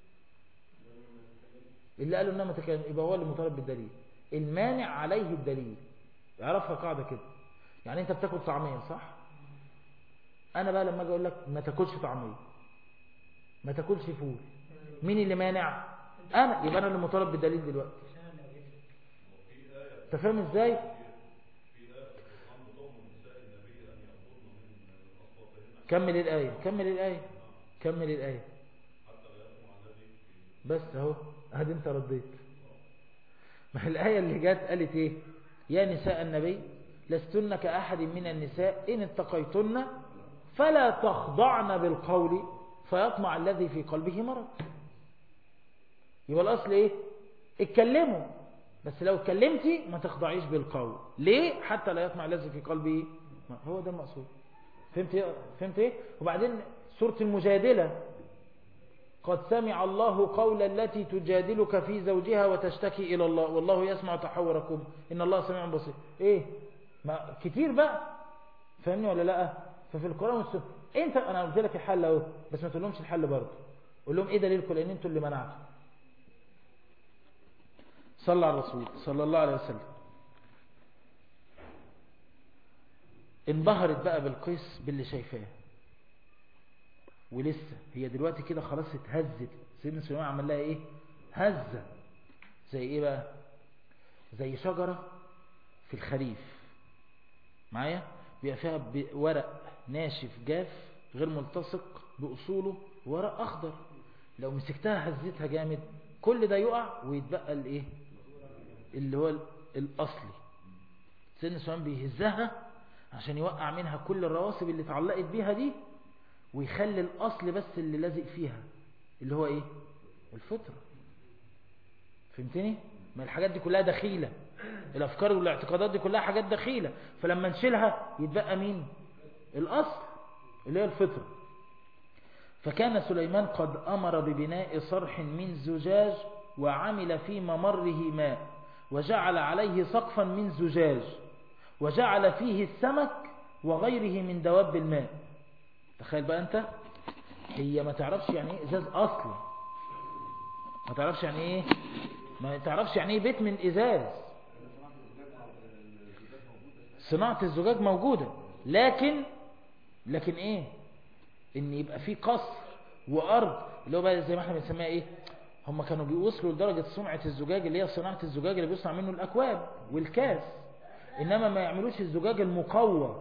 اللي قالوا انها ما تتكلم يبقى هو اللي مطالب بالدليل المانع عليه الدليل يعرفها قاعدة كده يعني انت بتاكل طعمية صح انا بقى لما اجي اقول لك ما تاكلش طعمية ما تاكلش فول مين اللي مانع انا يبقى انا اللي مطالب بالدليل دلوقتي انت فاهم ازاي كمل الآية كمل الآية كمل الآية بس اهو ادي انت رديت ما الآية اللي جت قالت ايه يا نساء النبي لستن كأحد من النساء إن اتقيتن فلا تخضعن بالقول فيطمع الذي في قلبه مرض يبقى الأصل ايه اتكلموا بس لو اتكلمتي ما تخضعيش بالقول ليه حتى لا يطمع الذي في قلبه مرض. هو ده المقصود فهمت ايه فهمت ايه وبعدين سورة المجادلة قد سمع الله قول التي تجادلك في زوجها وتشتكي إلى الله والله يسمع تحوركم إن الله سميع بصير إيه ما كتير بقى فاهمني ولا لا ففي القرآن والسنة انت انا قلت لك الحل اهو بس ما تقولهمش الحل برضه قول لهم ايه دليلكم لان انتوا اللي منعتوا صلى على الرسول صلى الله عليه وسلم انبهرت بقى بالقيس باللي شايفاه ولسه هي دلوقتي كده خلاص اتهزت سيدنا سليمان عمل لها ايه هزة زي ايه بقى زي شجرة في الخريف معايا بيبقى فيها ورق ناشف جاف غير ملتصق بأصوله ورق أخضر لو مسكتها هزتها جامد كل ده يقع ويتبقى الايه اللي هو الأصلي سيدنا سليمان بيهزها عشان يوقع منها كل الرواسب اللي اتعلقت بيها دي ويخلي الأصل بس اللي لازق فيها اللي هو ايه الفطرة فهمتني ما الحاجات دي كلها دخيلة الأفكار والاعتقادات دي كلها حاجات دخيلة فلما نشيلها يتبقى مين الأصل اللي هي الفطرة فكان سليمان قد أمر ببناء صرح من زجاج وعمل في ممره ماء وجعل عليه سقفا من زجاج وجعل فيه السمك وغيره من دواب الماء تخيل بقى أنت هي ما تعرفش يعني ايه ازاز اصلا ما تعرفش يعني ايه ما تعرفش يعني ايه بيت من ازاز صناعة الزجاج موجودة لكن لكن ايه ان يبقى في قصر وارض اللي هو بقى زي ما احنا بنسميها ايه هم كانوا بيوصلوا لدرجة صنعة الزجاج اللي هي صناعة الزجاج اللي بيصنع منه الاكواب والكاس انما ما يعملوش الزجاج المقوى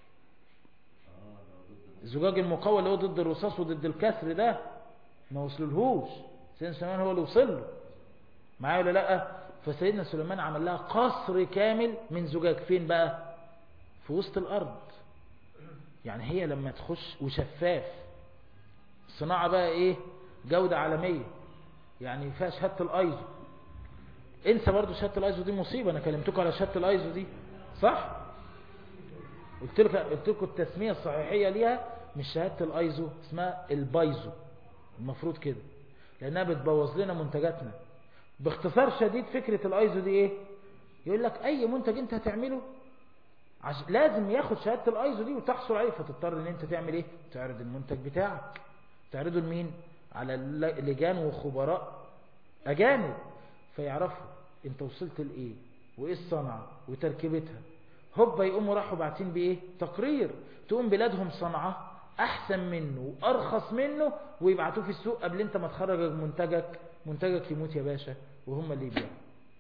الزجاج المقوى اللي هو ضد الرصاص وضد الكسر ده ما وصللهوش سيدنا سليمان هو اللي وصل له معايا ولا لا فسيدنا سليمان عمل لها قصر كامل من زجاج فين بقى في وسط الارض يعني هي لما تخش وشفاف الصناعة بقى ايه جودة عالمية يعني فيها شهادة الايزو انسى برضو شهادة الايزو دي مصيبة انا كلمتكم على شهادة الايزو دي صح قلت لك قلت لكم التسمية الصحيحية ليها مش شهادة الايزو اسمها البايزو المفروض كده لانها بتبوظ لنا منتجاتنا باختصار شديد فكرة الايزو دي ايه يقول لك اي منتج انت هتعمله عش... لازم ياخد شهادة الايزو دي وتحصل عليه فتضطر ان انت تعمل ايه تعرض المنتج بتاعك تعرضه لمين على لجان وخبراء اجانب فيعرفوا انت وصلت لايه وايه الصنعة وتركيبتها هوبا يقوموا راحوا باعتين بايه تقرير تقوم بلادهم صنعة احسن منه وارخص منه ويبعتوه في السوق قبل انت ما تخرج منتجك منتجك يموت يا باشا وهم اللي يبيعوا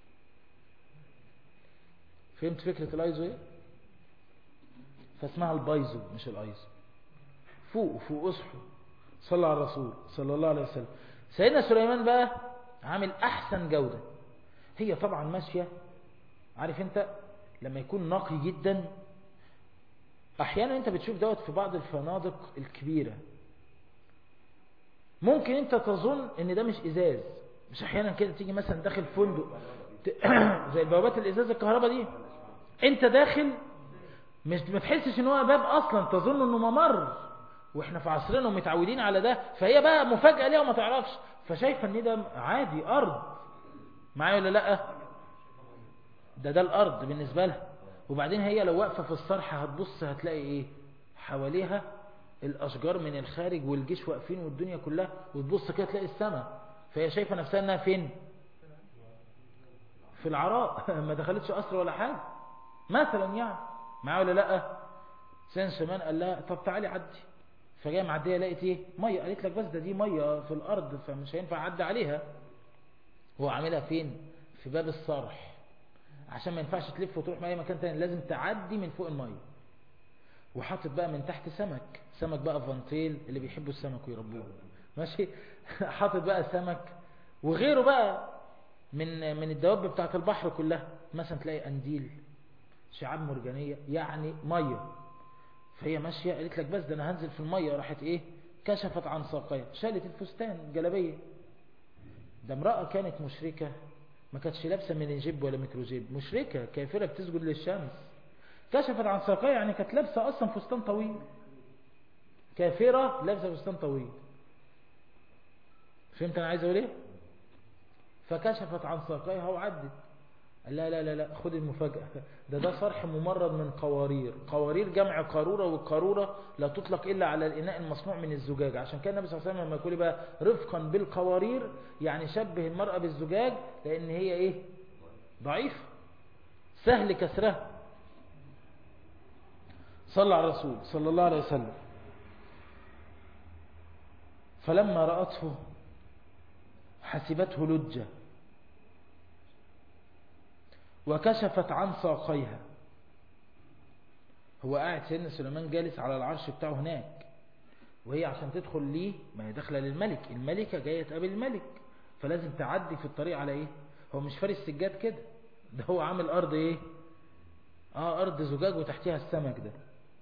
فهمت فكرة الايزو ايه فاسمها البايزو مش الايزو فوق فوق اصحوا صلى على الرسول صلى الله عليه وسلم سيدنا سليمان بقى عامل احسن جودة هي طبعا ماشية عارف انت لما يكون نقي جدا احيانا انت بتشوف دوت في بعض الفنادق الكبيرة ممكن انت تظن ان ده مش ازاز مش احيانا كده تيجي مثلا داخل فندق زي بوابات الازاز الكهرباء دي انت داخل مش ما تحسش ان هو باب اصلا تظن انه ممر واحنا في عصرنا ومتعودين على ده فهي بقى مفاجأة ليها وما تعرفش فشايفه ان ده عادي ارض معايا ولا لا ده ده الارض بالنسبة لها وبعدين هي لو واقفة في الصرح هتبص هتلاقي ايه حواليها الاشجار من الخارج والجيش واقفين والدنيا كلها وتبص كده تلاقي السماء فهي شايفة نفسها انها فين في العراء ما دخلتش قصر ولا حاجة مثلا يعني معايا ولا لا سيدنا سليمان قال لها طب تعالي عدي فجايه معديه لقيت ايه ميه قالت لك بس ده دي ميه في الارض فمش هينفع اعدي عليها هو عاملها فين في باب الصرح عشان ما ينفعش تلف وتروح من اي مكان تاني لازم تعدي من فوق الميه وحاطط بقى من تحت سمك سمك بقى فانتيل اللي بيحبوا السمك ويربوه ماشي حاطط بقى سمك وغيره بقى من من الدواب بتاعه البحر كلها مثلا تلاقي قنديل شعاب مرجانية يعني مية فهي ماشية قالت لك بس ده انا هنزل في المية راحت ايه كشفت عن ساقيها شالت الفستان الجلبية ده امرأة كانت مشركة ما كانتش لابسة من جيب ولا ميكروجيب مشركة كافرة بتسجد للشمس كشفت عن ساقيها يعني كانت لابسة اصلا فستان طويل كافرة لابسة فستان طويل فهمت انا عايز اقول ايه فكشفت عن ساقيها وعدت لا لا لا لا خد المفاجأة ده ده صرح ممرد من قوارير قوارير جمع قارورة والقارورة لا تطلق إلا على الإناء المصنوع من الزجاج عشان كان النبي صلى الله عليه وسلم لما يقول بقى رفقا بالقوارير يعني شبه المرأة بالزجاج لأن هي إيه ضعيف سهل كسرها صلى على الرسول صلى الله عليه وسلم فلما رأته حسبته لجة وكشفت عن ساقيها هو قاعد سيدنا سليمان جالس على العرش بتاعه هناك وهي عشان تدخل ليه ما هي داخله للملك الملكة جاية تقابل الملك فلازم تعدي في الطريق على ايه هو مش فارس سجاد كده ده هو عامل ارض ايه اه ارض زجاج وتحتها السمك ده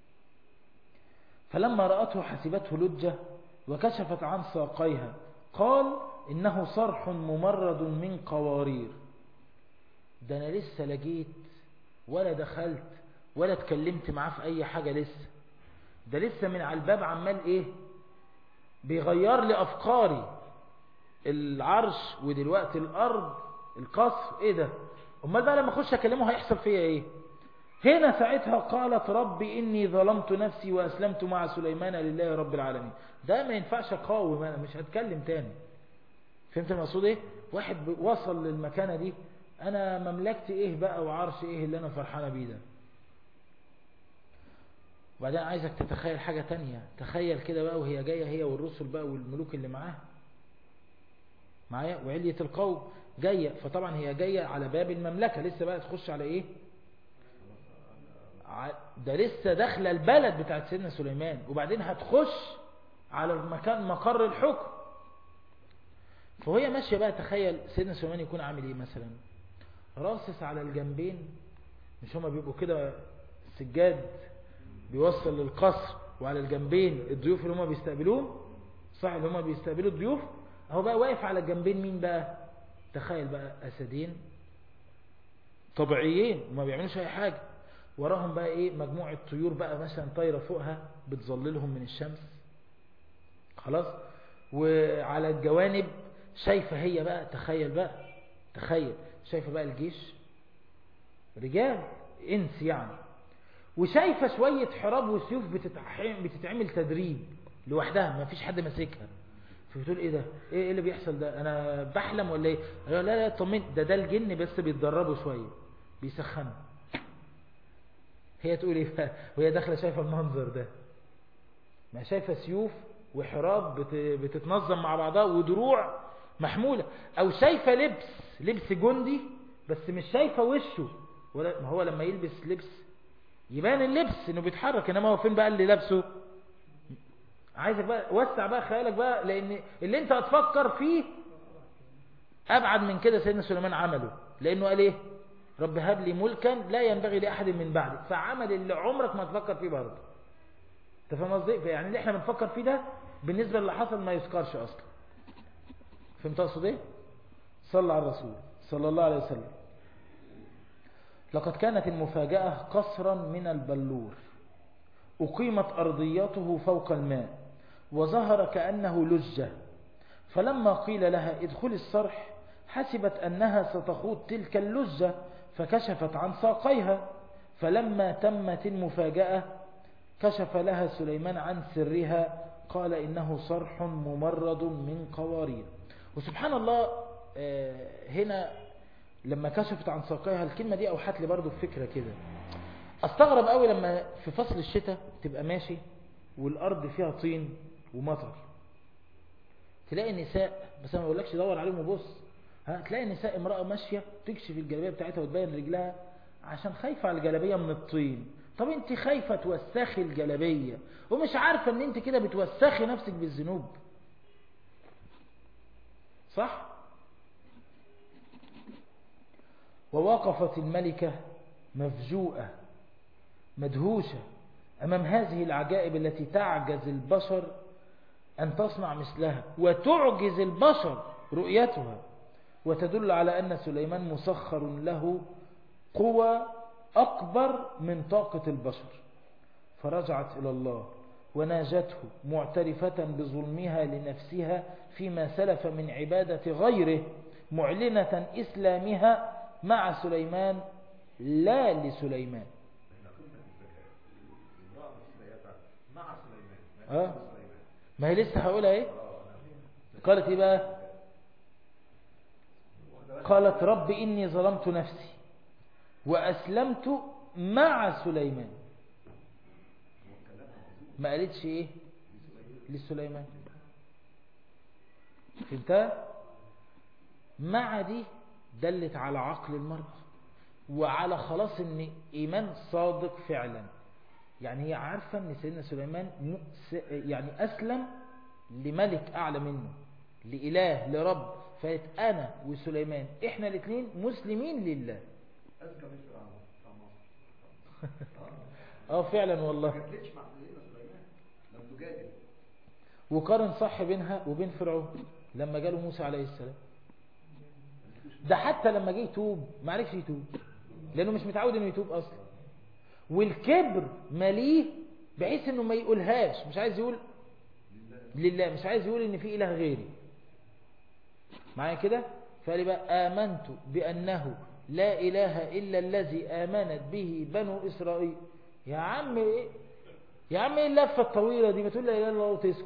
فلما رأته حسبته لجة وكشفت عن ساقيها قال إنه صرح ممرد من قوارير ده أنا لسه لجيت ولا دخلت ولا اتكلمت معاه في أي حاجة لسه ده لسه من على الباب عمال إيه بيغير لي أفكاري العرش ودلوقتي الأرض القصر إيه ده أمال بقى لما أخش أكلمه هيحصل فيا إيه هنا ساعتها قالت ربي إني ظلمت نفسي وأسلمت مع سليمان لله رب العالمين ده ما ينفعش أقاوم أنا مش هتكلم تاني فهمت المقصود إيه واحد وصل للمكانة دي أنا مملكتي إيه بقى وعرش إيه اللي أنا فرحانة بيه ده وبعدين عايزك تتخيل حاجة تانية تخيل كده بقى وهي جاية هي والرسل بقى والملوك اللي معاها معايا وعلية القوم جاية فطبعا هي جاية على باب المملكة لسه بقى تخش على ايه ده لسه داخله البلد بتاعت سيدنا سليمان وبعدين هتخش على المكان مقر الحكم فهي ماشية بقى تخيل سيدنا سليمان يكون عامل ايه مثلا راصص على الجنبين مش هما بيبقوا كده سجاد بيوصل للقصر وعلى الجنبين الضيوف اللي هما بيستقبلوهم صح اللي هما بيستقبلوا الضيوف اهو بقى واقف على الجنبين مين بقى تخيل بقى اسدين طبيعيين وما بيعملوش اي حاجة وراهم بقى ايه مجموعة طيور بقى مثلا طايرة فوقها بتظللهم من الشمس خلاص وعلى الجوانب شايفة هي بقى تخيل بقى تخيل شايفة بقى الجيش رجال انس يعني وشايفة شوية حراب وسيوف بتتعمل تدريب لوحدها ما فيش حد ماسكها فبتقول ايه ده ايه اللي بيحصل ده انا بحلم ولا ايه لا لا طمنت ده ده الجن بس بيتدربوا شوية بيسخنوا هي تقول ايه بقى وهي داخله شايفه المنظر ده ما شايفه سيوف وحراب بتتنظم مع بعضها ودروع محموله او شايفه لبس لبس جندي بس مش شايفه وشه ولا ما هو لما يلبس لبس يبان اللبس انه بيتحرك انما هو فين بقى اللي لابسه عايزك بقى وسع بقى خيالك بقى لان اللي انت هتفكر فيه ابعد من كده سيدنا سليمان عمله لانه قال ايه رب هب لي ملكا لا ينبغي لأحد من بعدي فعمل اللي عمرك ما تفكر فيه برضه انت فاهم قصدي يعني اللي احنا بنفكر فيه ده بالنسبة اللي حصل ما يذكرش اصلا فهمت اقصد ايه صلى على الرسول صلى الله عليه وسلم لقد كانت المفاجأة قصرا من البلور أقيمت أرضيته فوق الماء وظهر كأنه لجة فلما قيل لها ادخل الصرح حسبت أنها ستخوض تلك اللجة فكشفت عن ساقيها فلما تمت المفاجأة كشف لها سليمان عن سرها قال إنه صرح ممرد من قوارير وسبحان الله هنا لما كشفت عن ساقيها الكلمة دي أوحت لي برضو فكرة كده استغرب قوي لما في فصل الشتاء تبقى ماشي والأرض فيها طين ومطر تلاقي النساء بس ما بقولكش دور عليهم وبص هتلاقي نساء امرأة ماشية تكشف الجلابية بتاعتها وتبين رجلها عشان خايفة على الجلابية من الطين طب انت خايفة توسخي الجلابية ومش عارفة ان انت كده بتوسخي نفسك بالذنوب صح ووقفت الملكة مفجوءة مدهوشة أمام هذه العجائب التي تعجز البشر أن تصنع مثلها وتعجز البشر رؤيتها وتدل على أن سليمان مسخر له قوى أكبر من طاقة البشر فرجعت إلى الله وناجته معترفة بظلمها لنفسها فيما سلف من عبادة غيره معلنة إسلامها مع سليمان لا لسليمان مع سليمان آه. ما هي لسه هقولها ايه قالت ايه بقى قالت رب إني ظلمت نفسي وأسلمت مع سليمان ما قالتش إيه لسليمان فهمتها مع دي دلت على عقل المرء وعلى خلاص ان ايمان صادق فعلا يعني هي عارفة ان سيدنا سليمان يعني اسلم لملك اعلى منه لإله لرب فقالت انا وسليمان احنا الاثنين مسلمين لله أذكى من فرعون بتاع مصر اه فعلا والله ما جاتلكش مع سيدنا سليمان لم تجادل وقارن صح بينها وبين فرعون لما جاله موسى عليه السلام ده حتى لما جه يتوب ما عرفش يتوب لانه مش متعود انه يتوب اصلا والكبر مليه بحيث انه ما يقولهاش مش عايز يقول لله مش عايز يقول ان في اله غيري معايا كده فقال بقى امنت بانه لا اله الا الذي امنت به بنو اسرائيل يا عم ايه يا عم ايه اللفه الطويله دي ما تقول لا اله الا الله وتسكت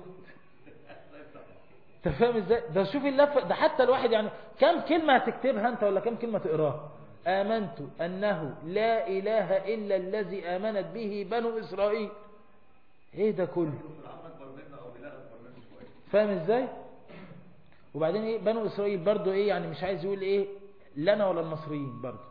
انت فاهم ازاي ده شوف اللفه ده حتى الواحد يعني كم كلمه هتكتبها انت ولا كم كلمه تقراها امنت انه لا اله الا الذي امنت به بنو اسرائيل ايه ده كله فرعون أكبر منا أو إله أكبر منا شوية فاهم ازاي وبعدين ايه بنو اسرائيل برضو ايه يعني مش عايز يقول ايه لنا ولا المصريين برضو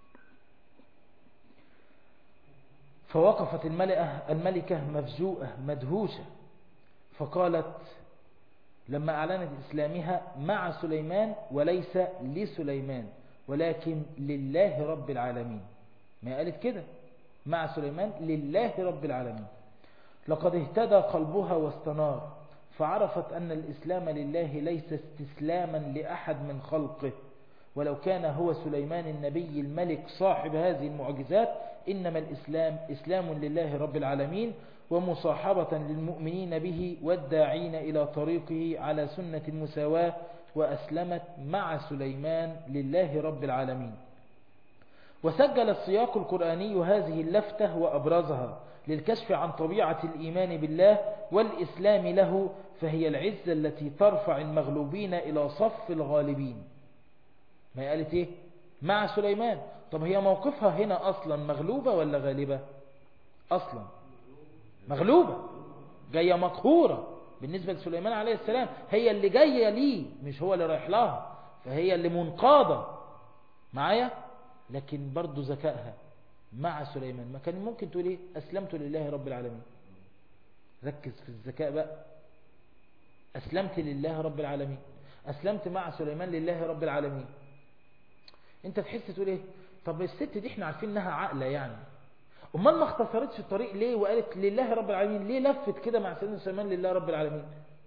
فوقفت الملكة, الملكة مفزوءة مدهوشة فقالت لما أعلنت إسلامها مع سليمان وليس لسليمان ولكن لله رب العالمين ما قالت كده مع سليمان لله رب العالمين لقد اهتدى قلبها واستنار فعرفت أن الإسلام لله ليس استسلاما لأحد من خلقه ولو كان هو سليمان النبي الملك صاحب هذه المعجزات إنما الإسلام إسلام لله رب العالمين ومصاحبة للمؤمنين به والداعين إلى طريقه على سنة المساواة وأسلمت مع سليمان لله رب العالمين وسجل السياق القرآني هذه اللفتة وأبرزها للكشف عن طبيعة الإيمان بالله والإسلام له فهي العزة التي ترفع المغلوبين إلى صف الغالبين ما هي قالت إيه مع سليمان طب هي موقفها هنا أصلا مغلوبة ولا غالبة أصلا مغلوبة جاية مقهورة بالنسبة لسليمان عليه السلام هي اللي جاية ليه مش هو اللي رايح لها فهي اللي منقادة معايا لكن برضو ذكائها مع سليمان ما كان ممكن تقول ايه اسلمت لله رب العالمين ركز في الذكاء بقى اسلمت لله رب العالمين اسلمت مع سليمان لله رب العالمين انت تحس تقول ايه طب الست دي احنا عارفين انها عاقله يعني امال ما اختصرتش الطريق ليه وقالت لله رب العالمين ليه لفت كده مع سيدنا سليمان لله رب العالمين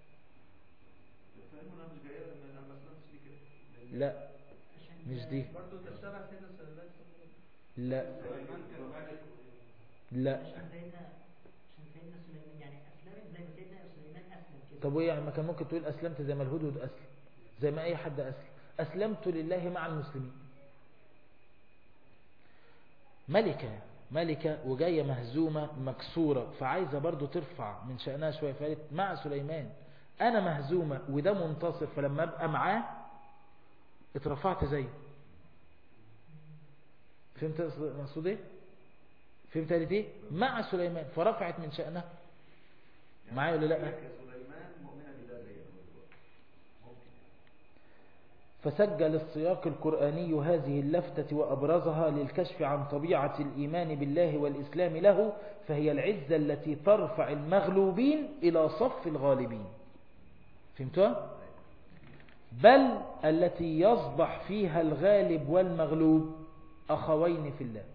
فاهم أنا مش جاية لما أنا ما أسلمتش ليه كده لا مش دي برضه تشتغل سيدنا سليمان لا سليمان كان ملك لا عشان سيدنا عشان سيدنا سليمان يعني اسلمت زي ما سيدنا سليمان اسلم كده طب وايه يعني ما كان ممكن تقول اسلمت زي ما الهدهد اسلم زي ما اي حد اسلم اسلمت لله مع المسلمين ملكة ملكة وجاية مهزومة مكسورة فعايزة برضو ترفع من شأنها شوية فقالت مع سليمان أنا مهزومة وده منتصر فلما أبقى معاه اترفعت زيه فهمت مقصود ايه فهمت قالت ايه مع سليمان فرفعت من شأنها معايا ولا لا يا سليمان مؤمنة بالله زي ممكن فسجل السياق القرآني هذه اللفتة وأبرزها للكشف عن طبيعة الإيمان بالله والإسلام له فهي العزة التي ترفع المغلوبين إلى صف الغالبين فهمتوا؟ بل التي يصبح فيها الغالب والمغلوب أخوين في الله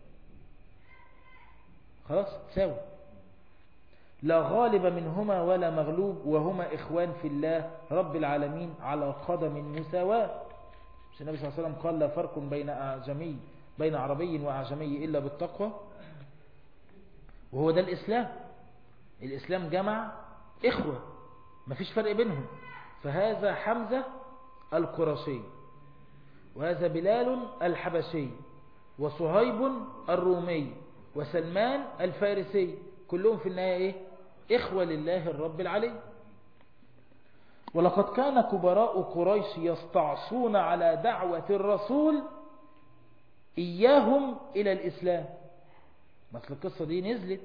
خلاص تساوي لا غالب منهما ولا مغلوب وهما إخوان في الله رب العالمين على قدم مساواة مش النبي صلى الله عليه وسلم قال لا فرق بين أعجمي بين عربي وأعجمي إلا بالتقوى وهو ده الإسلام الإسلام جمع إخوة مفيش فرق بينهم فهذا حمزة القرشي وهذا بلال الحبشي وصهيب الرومي وسلمان الفارسي كلهم في النهاية إيه؟ إخوة لله الرب العلي ولقد كان كبراء قريش يستعصون على دعوة الرسول إياهم إلى الإسلام مثل القصة دي نزلت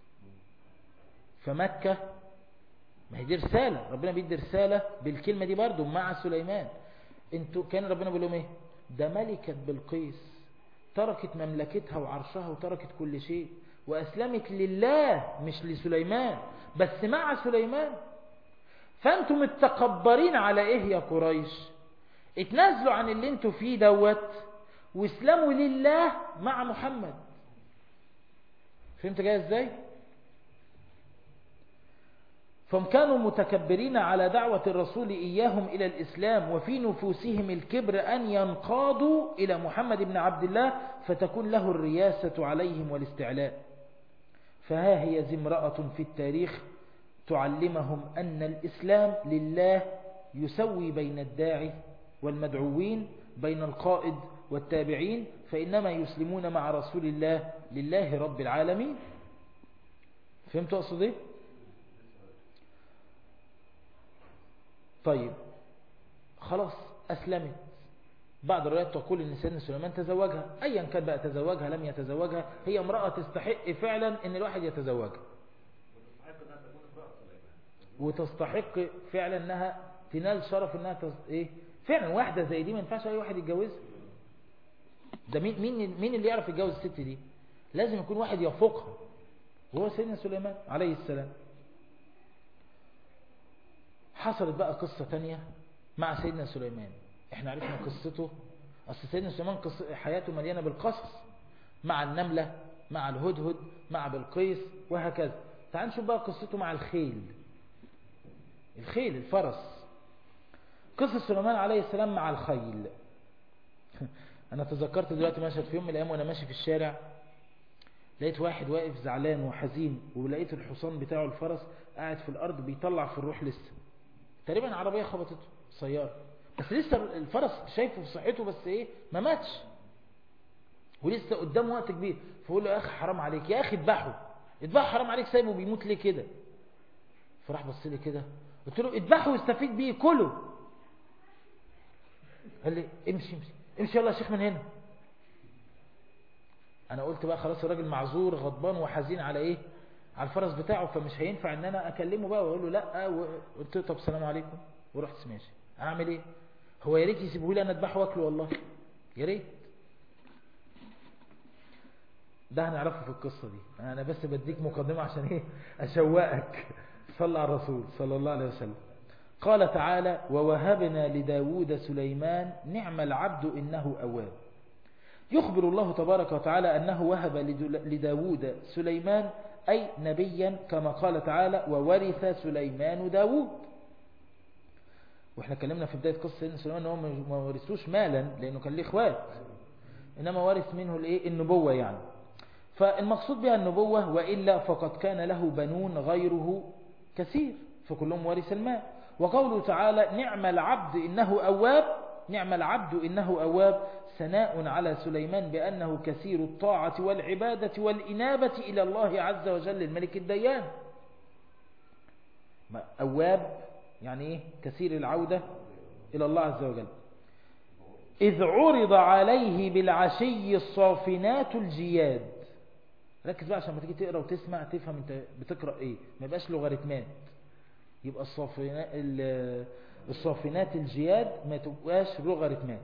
فمكة ما هي دي رسالة ربنا بيدي رسالة بالكلمة دي برضو مع سليمان انتوا كان ربنا بيقول لهم ايه ده ملكة بلقيس تركت مملكتها وعرشها وتركت كل شيء وأسلمت لله مش لسليمان بس مع سليمان فانتم متكبرين على ايه يا قريش اتنازلوا عن اللي انتوا فيه دوت واسلموا لله مع محمد فهمت جاي ازاي فهم كانوا متكبرين على دعوة الرسول إياهم إلى الإسلام وفي نفوسهم الكبر أن ينقادوا إلى محمد بن عبد الله فتكون له الرياسة عليهم والاستعلاء فها هي زمرأة في التاريخ تعلمهم أن الإسلام لله يسوي بين الداعي والمدعوين بين القائد والتابعين فإنما يسلمون مع رسول الله لله رب العالمين فهمتوا أقصد إيه؟ طيب خلاص أسلمت بعض الروايات تقول أن سيدنا سليمان تزوجها أيا كان بقى تزوجها لم يتزوجها هي امرأة تستحق فعلا أن الواحد يتزوجها وتستحق فعلا أنها تنال شرف أنها تز... إيه؟ فعلا واحدة زي دي ما ينفعش أي واحد يتجوزها ده مين, مين, مين اللي يعرف يتجوز الست دي لازم يكون واحد يفوقها وهو سيدنا سليمان عليه السلام حصلت بقى قصة تانية مع سيدنا سليمان احنا عرفنا قصته اصل سيدنا سليمان قص... حياته مليانة بالقصص مع النملة مع الهدهد مع بلقيس وهكذا تعال نشوف بقى قصته مع الخيل الخيل الفرس قصة سليمان عليه السلام مع الخيل انا تذكرت دلوقتي مشهد في يوم من الايام وانا ماشي في الشارع لقيت واحد واقف زعلان وحزين ولقيت الحصان بتاعه الفرس قاعد في الارض بيطلع في الروح لسه تقريبا عربية خبطته سيارة بس لسه الفرس شايفه في صحته بس ايه ما ماتش ولسه قدامه وقت كبير فقول له يا اخي حرام عليك يا اخي اذبحه اذبحه حرام عليك سايبه بيموت ليه كده فراح بص لي كده قلت له اذبحه واستفيد بيه كله قال لي امشي امشي امشي يلا يا شيخ من هنا انا قلت بقى خلاص الراجل معذور غضبان وحزين على ايه على الفرس بتاعه فمش هينفع ان انا اكلمه بقى واقول له لا وقلت له طب السلام عليكم ورحت ماشي اعمل ايه هو يا ريت يسيبه لي انا اذبحه واكله والله يا ريت ده هنعرفه في القصة دي انا بس بديك مقدمة عشان ايه اشوقك صلى على الرسول صلى الله عليه وسلم قال تعالى ووهبنا لداود سليمان نعم العبد إنه أواب يخبر الله تبارك وتعالى أنه وهب لداود سليمان أي نبيا كما قال تعالى وورث سليمان داود واحنا كلمنا في بداية قصة سيدنا سليمان أنه ما ورثوش مالا لأنه كان ليه اخوات إنما ورث منه الايه النبوة يعني فالمقصود بها النبوة وإلا فقد كان له بنون غيره كثير فكلهم ورث المال وقوله تعالى نعم العبد إنه أواب نعم العبد إنه أواب ثناء على سليمان بأنه كثير الطاعة والعبادة والإنابة إلى الله عز وجل الملك الديان أواب يعني إيه كثير العودة إلى الله عز وجل إذ عرض عليه بالعشي الصافنات الجياد ركز بقى عشان ما تيجي تقرأ وتسمع تفهم انت بتقرأ ايه ما يبقاش لوغاريتمات يبقى الصافنات الصافنات الجياد ما تبقاش لوغاريتمات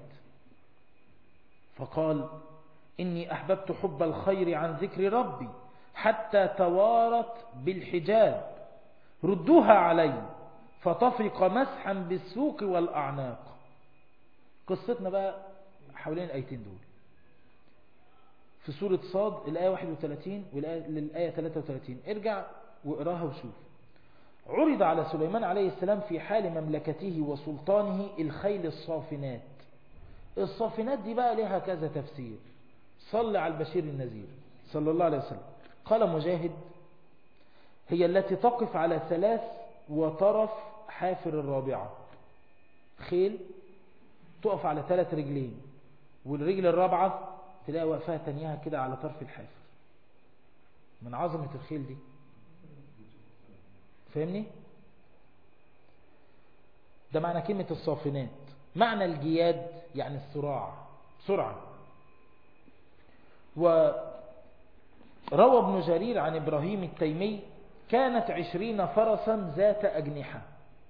فقال إني أحببت حب الخير عن ذكر ربي حتى توارت بالحجاب ردوها علي فطفق مسحا بالسوق والأعناق قصتنا بقى حوالين الآيتين دول في سورة صاد الآية 31 والآية 33 ارجع واقراها وشوف عرض على سليمان عليه السلام في حال مملكته وسلطانه الخيل الصافنات الصافنات دي بقى لها كذا تفسير صلى على البشير النذير صلى الله عليه وسلم قال مجاهد هي التي تقف على ثلاث وطرف حافر الرابعة خيل تقف على ثلاث رجلين والرجل الرابعة تلاقي وقفها تانيها كده على طرف الحافر من عظمة الخيل دي فاهمني ده معنى كلمة الصافنات معنى الجياد يعني الصراع بسرعة وروى ابن جرير عن إبراهيم التيمي كانت عشرين فرسا ذات أجنحة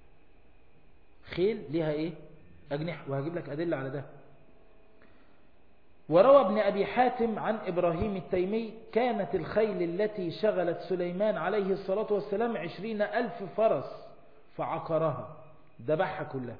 خيل لها إيه أجنحة وهجيب لك أدلة على ده وروى ابن أبي حاتم عن إبراهيم التيمي كانت الخيل التي شغلت سليمان عليه الصلاة والسلام عشرين ألف فرس فعقرها ذبحها كلها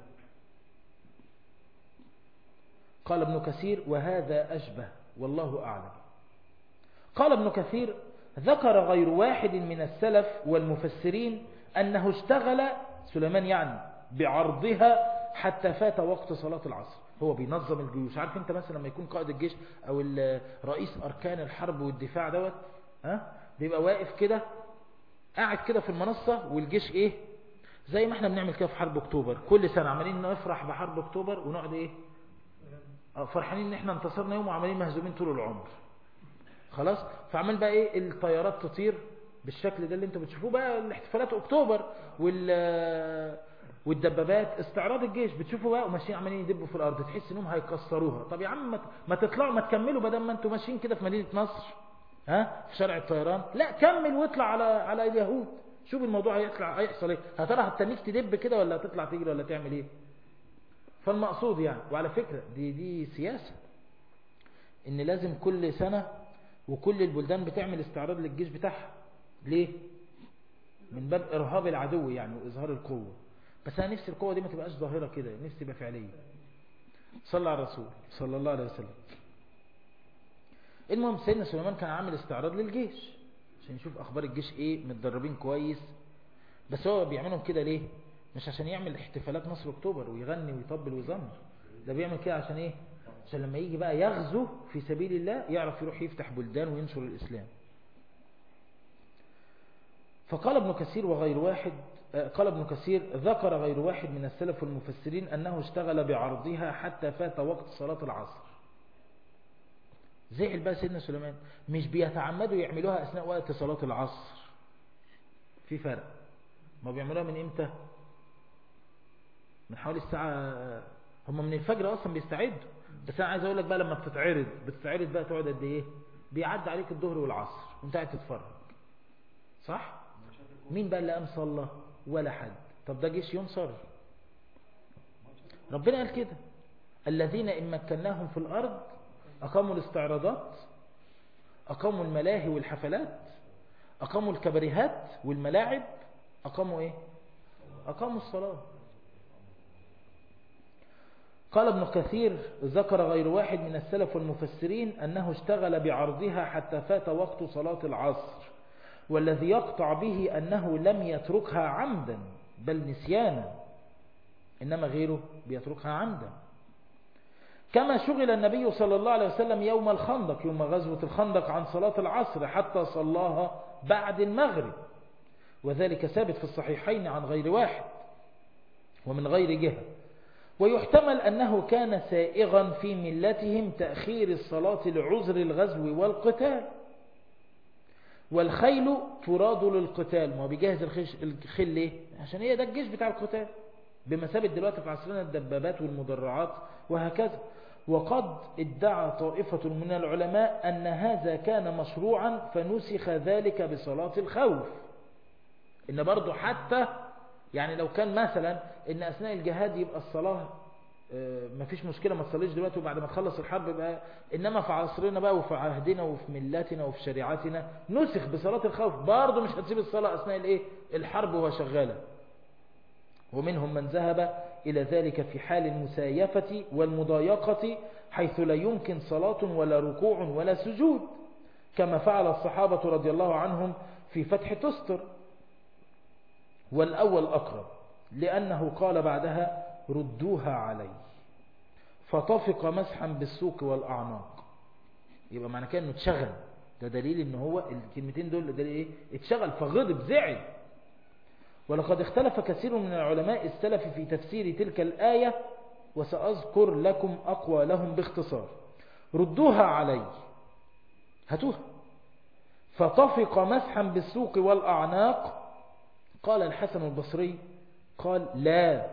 قال ابن كثير وهذا أشبه والله أعلم قال ابن كثير ذكر غير واحد من السلف والمفسرين أنه اشتغل سليمان يعني بعرضها حتى فات وقت صلاة العصر هو بينظم الجيوش عارف انت مثلا لما يكون قائد الجيش او رئيس اركان الحرب والدفاع دوت ها بيبقى واقف كده قاعد كده في المنصة والجيش ايه زي ما احنا بنعمل كده في حرب اكتوبر كل سنة عمالين نفرح بحرب اكتوبر ونقعد ايه اه فرحانين ان احنا انتصرنا يوم وعمالين مهزومين طول العمر خلاص فعمال بقى ايه الطيارات تطير بالشكل ده اللي انتوا بتشوفوه بقى الاحتفالات اكتوبر وال والدبابات استعراض الجيش بتشوفوا بقى وماشيين عمالين يدبوا في الارض تحس انهم هيكسروها طب يا عم ما تطلعوا ما تكملوا بدل ما انتوا ماشيين كده في مدينه نصر ها في شارع الطيران لا كمل واطلع على على اليهود شوف الموضوع هيطلع هيحصل ايه هترى هتنيك تدب كده ولا هتطلع تجري ولا تعمل ايه فالمقصود يعني وعلى فكره دي دي سياسه ان لازم كل سنه وكل البلدان بتعمل استعراض للجيش بتاعها ليه من باب ارهاب العدو يعني واظهار القوه بس انا نفسي القوه دي ما تبقاش ظاهره كده نفسي تبقى فعليه صلى على الرسول صلى الله عليه وسلم المهم سيدنا سليمان كان عامل استعراض للجيش عشان يشوف اخبار الجيش ايه متدربين كويس بس هو بيعملهم كده ليه مش عشان يعمل احتفالات نصر اكتوبر ويغني ويطبل ويزمر ده بيعمل كده عشان ايه عشان لما يجي بقى يغزو في سبيل الله يعرف يروح يفتح بلدان وينشر الاسلام فقال ابن كثير وغير واحد قال ابن كثير ذكر غير واحد من السلف والمفسرين أنه اشتغل بعرضها حتى فات وقت صلاة العصر زعل بقى سيدنا سليمان مش بيتعمدوا يعملوها أثناء وقت صلاة العصر في فرق ما بيعملوها من امتى من حوالي الساعة هم من الفجر أصلا بيستعدوا بس أنا عايز أقول لك بقى لما بتتعرض بتتعرض بقى تقعد قد إيه بيعدي عليك الظهر والعصر وانت قاعد تتفرج صح مين بقى اللي قام صلى ولا حد طب ده جيش ينصر ربنا قال كده الذين إن مكناهم في الأرض أقاموا الاستعراضات أقاموا الملاهي والحفلات أقاموا الكبريهات والملاعب أقاموا إيه أقاموا الصلاة قال ابن كثير ذكر غير واحد من السلف والمفسرين أنه اشتغل بعرضها حتى فات وقت صلاة العصر والذي يقطع به أنه لم يتركها عمدا بل نسيانا إنما غيره بيتركها عمدا كما شغل النبي صلى الله عليه وسلم يوم الخندق يوم غزوة الخندق عن صلاة العصر حتى صلاها بعد المغرب وذلك ثابت في الصحيحين عن غير واحد ومن غير جهة ويحتمل أنه كان سائغا في ملتهم تأخير الصلاة لعذر الغزو والقتال والخيل تراد للقتال ما هو بيجهز الخيل ليه عشان هي ده الجيش بتاع القتال بمثابة دلوقتي في عصرنا الدبابات والمدرعات وهكذا وقد ادعى طائفة من العلماء أن هذا كان مشروعا فنسخ ذلك بصلاة الخوف إن برضو حتى يعني لو كان مثلا إن أثناء الجهاد يبقى الصلاة ما فيش مشكلة ما تصليش دلوقتي وبعد ما تخلص الحرب بقى إنما في عصرنا بقى وفي عهدنا وفي ملاتنا وفي شريعتنا نسخ بصلاة الخوف برضه مش هتسيب الصلاة أثناء الإيه الحرب وهو شغالة ومنهم من ذهب إلى ذلك في حال المسايفة والمضايقة حيث لا يمكن صلاة ولا ركوع ولا سجود كما فعل الصحابة رضي الله عنهم في فتح تستر والأول أقرب لأنه قال بعدها ردوها علي فطفق مسحا بالسوق والأعناق يبقى معنى كده انه اتشغل ده دليل ان هو الكلمتين دول دليل ايه اتشغل فغضب زعل ولقد اختلف كثير من العلماء السلف في تفسير تلك الآية وسأذكر لكم أقوى لهم باختصار ردوها علي هاتوها فطفق مسحا بالسوق والأعناق قال الحسن البصري قال لا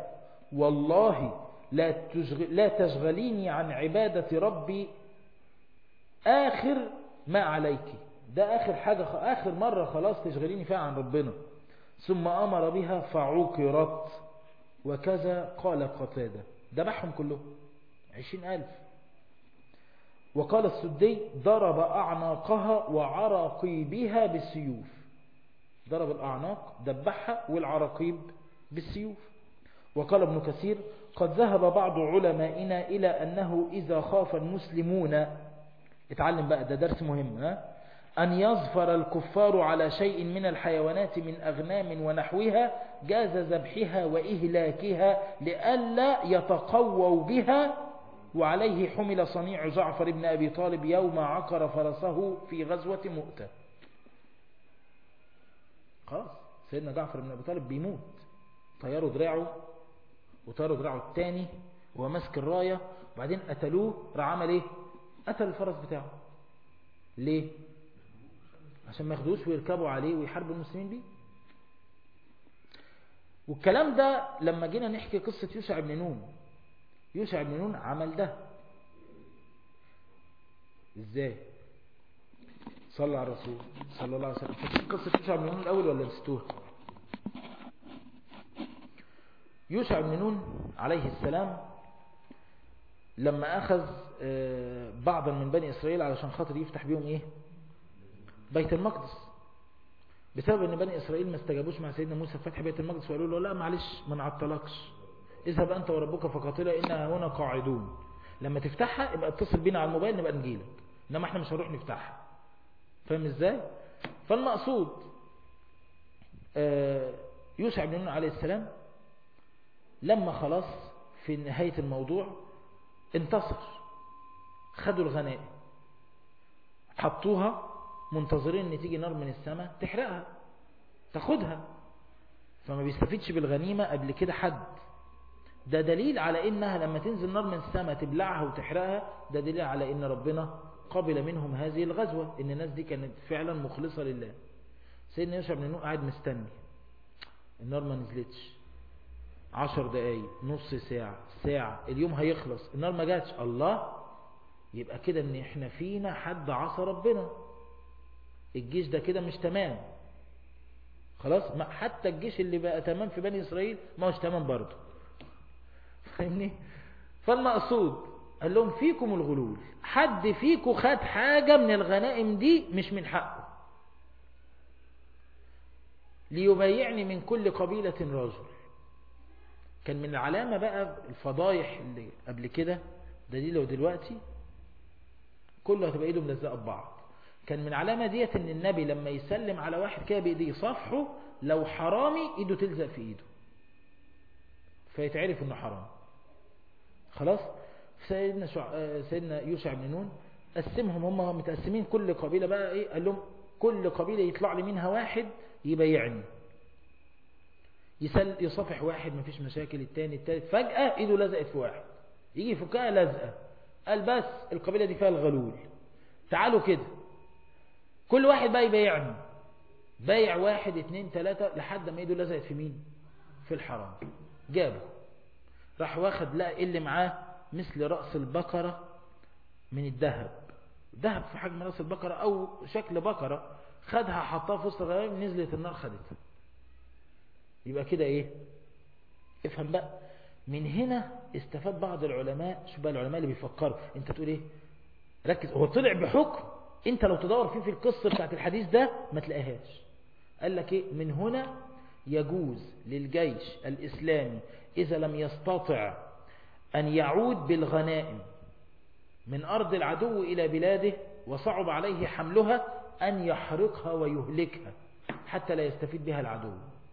والله لا, تشغل لا تشغليني عن عبادة ربي آخر ما عليك ده آخر حاجة آخر مرة خلاص تشغليني فيها عن ربنا ثم أمر بها فعوقرت وكذا قال قتادة ذبحهم كلهم عشرين ألف وقال السدي ضرب أعناقها وعراقيبها بالسيوف ضرب الأعناق دبحها والعراقيب بالسيوف وقال ابن كثير قد ذهب بعض علمائنا إلى أنه إذا خاف المسلمون اتعلم بقى ده درس مهم ها أن يظفر الكفار على شيء من الحيوانات من أغنام ونحوها جاز ذبحها وإهلاكها لئلا يتقووا بها وعليه حمل صنيع جعفر بن أبي طالب يوم عقر فرسه في غزوة مؤتة خلاص سيدنا جعفر بن أبي طالب بيموت طيروا دراعه وطيروا دراعه الثاني وهو ماسك الراية وبعدين قتلوه راح عمل ايه قتل الفرس بتاعه ليه عشان ما ياخدوش ويركبوا عليه ويحاربوا المسلمين بيه والكلام ده لما جينا نحكي قصة يوشع بن نون يوشع بن نون عمل ده ازاي صلى على الرسول صلى الله عليه وسلم فاكرين قصة يوشع بن نون الأول ولا نسيتوها يوشع بن نون عليه السلام لما أخذ بعضا من بني إسرائيل علشان خاطر يفتح بيهم إيه بيت المقدس بسبب ان بني اسرائيل ما استجابوش مع سيدنا موسى فتح بيت المقدس وقالوا له لا معلش ما نعطلكش اذهب انت وربك فقاتلا انا هنا قاعدون لما تفتحها يبقى اتصل بينا على الموبايل نبقى نجيلك انما احنا مش هنروح نفتحها فاهم ازاي فالمقصود يوسع بن نون عليه السلام لما خلاص في نهاية الموضوع انتصر خدوا الغنائم حطوها منتظرين ان تيجي نار من السماء تحرقها تاخدها فما بيستفيدش بالغنيمة قبل كده حد ده دليل على انها لما تنزل نار من السماء تبلعها وتحرقها ده دليل على ان ربنا قبل منهم هذه الغزوة ان الناس دي كانت فعلا مخلصة لله سيدنا يوسف بن نون قاعد مستني النار ما نزلتش عشر دقايق نص ساعة ساعة اليوم هيخلص النار ما جاتش الله يبقى كده ان احنا فينا حد عصى ربنا الجيش ده كده مش تمام خلاص ما حتى الجيش اللي بقى تمام في بني إسرائيل ما هوش تمام برضه فاهمني فالمقصود قال لهم فيكم الغلول حد فيكم خد حاجة من الغنائم دي مش من حقه ليبايعني من كل قبيلة رجل كان من العلامة بقى الفضايح اللي قبل كده دليل ودلوقتي كله هتبقى ايده ملزقة ببعض كان من علامة ديت ان النبي لما يسلم على واحد كده بايديه صفحه لو حرامي ايده تلزق في ايده فيتعرف انه حرام خلاص سيدنا, شع... سيدنا يوشع بن نون قسمهم هم متقسمين كل قبيلة بقى ايه قال لهم كل قبيلة يطلع لي منها واحد يبيعني يسل يصافح واحد مفيش مشاكل التاني التالت فجأة ايده لزقت في واحد يجي يفكها لزقة قال بس القبيلة دي فيها الغلول تعالوا كده كل واحد بقى يبيعني بايع واحد اتنين تلاتة لحد ما ايده لزقت في مين في الحرام جابه راح واخد لقى اللي معاه مثل رأس البقرة من الذهب ذهب في حجم رأس البقرة او شكل بقرة خدها حطها في وسط الغنائم نزلت النار خدتها يبقى كده ايه افهم بقى من هنا استفاد بعض العلماء شو بقى العلماء اللي بيفكروا انت تقول ايه ركز هو طلع بحكم انت لو تدور فيه في القصة بتاعت الحديث ده ما تلاقيهاش قال لك ايه من هنا يجوز للجيش الاسلامي اذا لم يستطع ان يعود بالغنائم من ارض العدو الى بلاده وصعب عليه حملها ان يحرقها ويهلكها حتى لا يستفيد بها العدو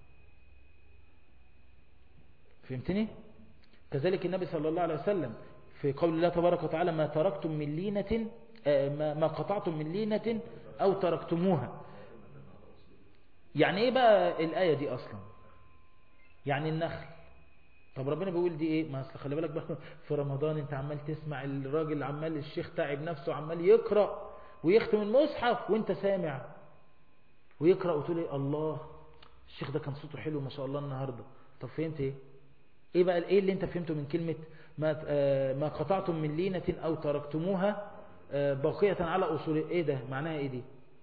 فهمتني كذلك النبي صلى الله عليه وسلم في قول الله تبارك وتعالى ما تركتم من لينة ما قطعتم من لينة أو تركتموها يعني ايه بقى الآية دي أصلا يعني النخل طب ربنا بيقول دي ايه ما اصل خلي بالك بقى في رمضان انت عمال تسمع الراجل عمال الشيخ تعب نفسه عمال يقرأ ويختم المصحف وانت سامع ويقرأ وتقول ايه الله الشيخ ده كان صوته حلو ما شاء الله النهاردة طب فهمت ايه ايه بقى ايه اللي انت فهمته من كلمة ما, آه ما قطعتم من لينة او تركتموها آه باقية على اصول ايه ده معناها ايه دي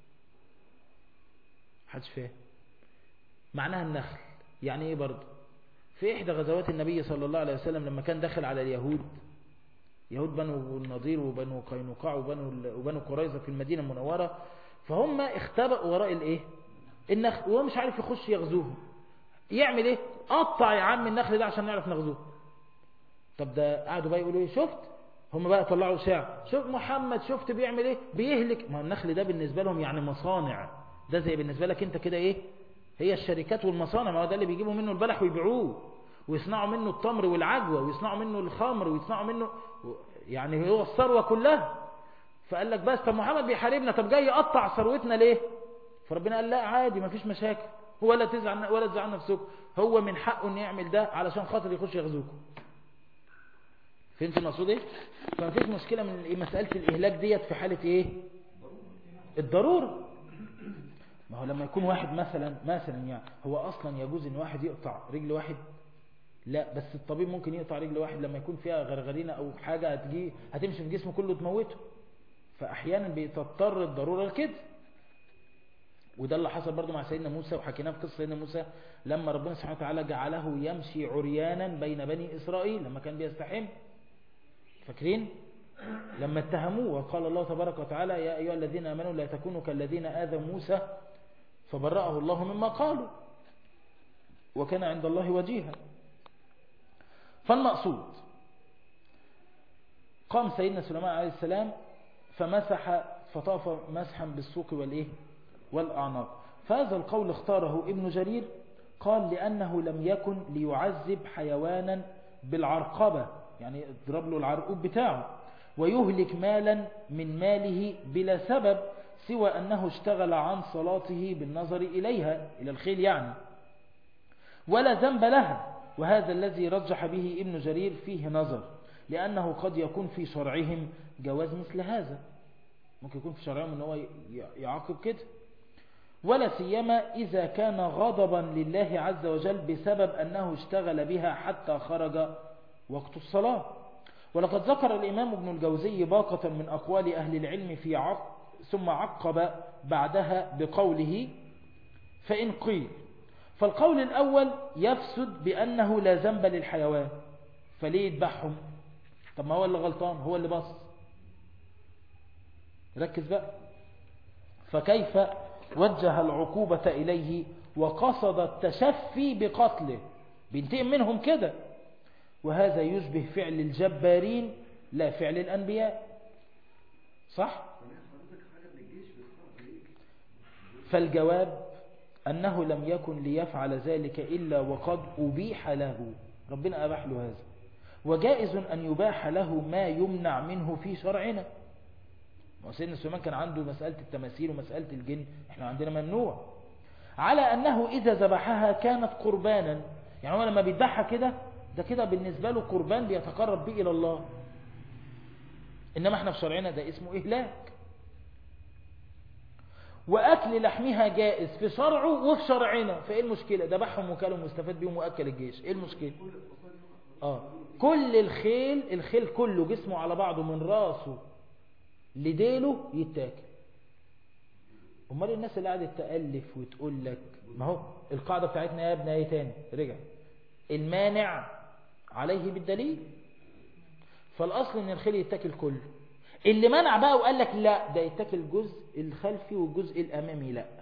حدش فاهم معناها النخل يعني ايه برضه في احدى غزوات النبي صلى الله عليه وسلم لما كان داخل على اليهود يهود بنو النضير وبنو قينقاع وبنو, وبنو قريظة في المدينة المنورة فهم اختبأوا وراء الايه النخل وهو مش عارف يخش يغزوهم يعمل ايه قطع يا عم النخل ده عشان نعرف نغزوه طب ده قعدوا بقى يقولوا ايه شفت هم بقى طلعوا شاع شوف محمد شفت بيعمل ايه بيهلك ما النخل ده بالنسبة لهم يعني مصانع ده زي بالنسبة لك انت كده ايه هي الشركات والمصانع ما هو ده اللي بيجيبوا منه البلح ويبيعوه ويصنعوا منه التمر والعجوة ويصنعوا منه الخمر ويصنعوا منه يعني هو الثروة كلها فقال لك بس طب محمد بيحاربنا طب جاي يقطع ثروتنا ليه فربنا قال لا عادي ما فيش مشاكل هو ولا تزعل ولا تزعل نفسكم هو من حقه انه يعمل ده علشان خاطر يخش يغزوكم فهمت المقصود ايه فما فيش مشكلة من مسألة الاهلاك ديت في حالة ايه الضرورة ما هو لما يكون واحد مثلا مثلا يعني هو اصلا يجوز ان واحد يقطع رجل واحد لا بس الطبيب ممكن يقطع رجل واحد لما يكون فيها غرغرينة او حاجة هتجي هتمشي في جسمه كله تموته فاحيانا بتضطر الضرورة لكده وده اللي حصل برضو مع سيدنا موسى وحكيناه في قصة سيدنا موسى لما ربنا سبحانه وتعالى جعله يمشي عريانا بين بني إسرائيل لما كان بيستحم فاكرين لما اتهموه وقال الله تبارك وتعالى يا أيها الذين آمنوا لا تكونوا كالذين آذوا موسى فبرأه الله مما قالوا وكان عند الله وجيها فالمقصود قام سيدنا سليمان عليه السلام فمسح فطاف مسحا بالسوق والإيه والأعناق فهذا القول اختاره ابن جرير قال لأنه لم يكن ليعذب حيوانا بالعرقبة يعني اضرب له العرقوب بتاعه ويهلك مالا من ماله بلا سبب سوى أنه اشتغل عن صلاته بالنظر إليها إلى الخيل يعني ولا ذنب لها وهذا الذي رجح به ابن جرير فيه نظر لأنه قد يكون في شرعهم جواز مثل هذا ممكن يكون في شرعهم أنه يعاقب كده ولا سيما إذا كان غضبا لله عز وجل بسبب أنه اشتغل بها حتى خرج وقت الصلاة ولقد ذكر الإمام ابن الجوزي باقة من أقوال أهل العلم في عق ثم عقب بعدها بقوله فإن قيل فالقول الأول يفسد بأنه لا ذنب للحيوان فليه يذبحهم طب ما هو اللي غلطان هو اللي بص ركز بقى فكيف وجه العقوبة إليه وقصد التشفي بقتله بينتقم منهم كده وهذا يشبه فعل الجبارين لا فعل الأنبياء صح؟ فالجواب أنه لم يكن ليفعل ذلك إلا وقد أبيح له ربنا أباح له هذا وجائز أن يباح له ما يمنع منه في شرعنا وسيدنا سليمان كان عنده مسألة التماثيل ومسألة الجن احنا عندنا ممنوع على أنه إذا ذبحها كانت قربانا يعني هو لما بيذبحها كده ده كده بالنسبة له قربان بيتقرب به إلى الله إنما احنا في شرعنا ده اسمه إهلاك وأكل لحمها جائز في شرعه وفي شرعنا فإيه المشكلة ذبحهم وكلهم واستفاد بيهم وأكل الجيش إيه المشكلة آه. كل الخيل الخيل كله جسمه على بعضه من راسه لديله يتاكل امال الناس اللي قاعدة تألف وتقول لك ما هو القاعدة بتاعتنا يا ابني ايه تاني رجع المانع عليه بالدليل فالأصل ان الخيل يتاكل كله اللي منع بقى وقال لك لا ده يتاكل الجزء الخلفي والجزء الأمامي لا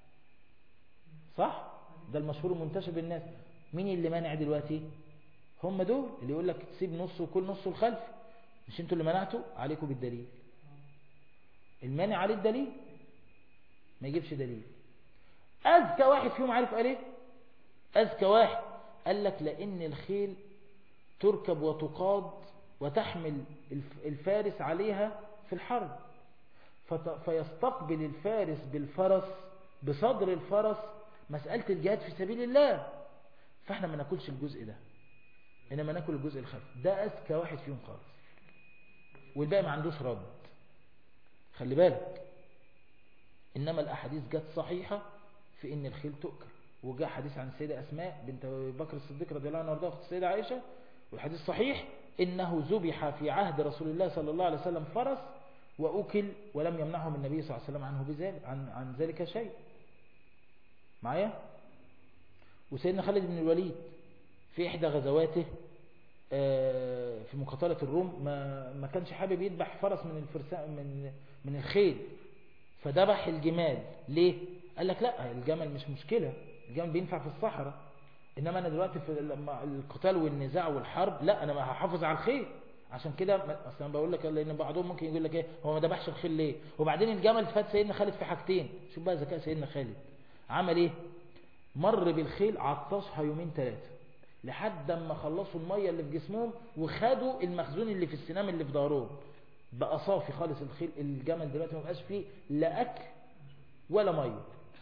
صح ده المشهور المنتشر بالناس مين اللي مانع دلوقتي هم دول اللي يقول لك تسيب نص وكل نص الخلفي مش انتوا اللي منعتوا عليكم بالدليل المانع عليه الدليل ما يجيبش دليل أذكى واحد فيهم عارف قال ايه أذكى واحد قال لك لأن الخيل تركب وتقاد وتحمل الفارس عليها في الحرب فيستقبل الفارس بالفرس بصدر الفرس مسألة الجهاد في سبيل الله فاحنا ما ناكلش الجزء ده انما ناكل الجزء الخلفي ده أذكى واحد فيهم خالص والباقي ما عندوش رد خلي بالك إنما الأحاديث جت صحيحة في إن الخيل تؤكل وجاء حديث عن السيدة أسماء بنت بكر الصديق رضي الله عنها وارضاها أخت السيدة عائشة والحديث صحيح إنه ذبح في عهد رسول الله صلى الله عليه وسلم فرس وأكل ولم يمنعهم النبي صلى الله عليه وسلم عنه بذلك عن, عن ذلك شيء معايا وسيدنا خالد بن الوليد في إحدى غزواته آه، في مقاتلة الروم ما ما كانش حابب يذبح فرس من الفرسان من من الخيل فذبح الجمال ليه قال لك لا الجمل مش مشكلة الجمل بينفع في الصحراء انما انا دلوقتي في لما القتال والنزاع والحرب لا انا ما هحافظ على الخيل عشان كده ما- اصل انا بقول لك لان بعضهم ممكن يقول لك ايه هو ما ذبحش الخيل ليه وبعدين الجمل فات سيدنا خالد في حاجتين شوف بقى ذكاء سيدنا خالد عمل ايه مر بالخيل عطشها يومين ثلاثه لحد اما خلصوا الميه اللي في جسمهم وخدوا المخزون اللي في السنام اللي في ظهرهم بقى صافي خالص الخيل الجمل دلوقتي ما بقاش فيه لا اكل ولا ميه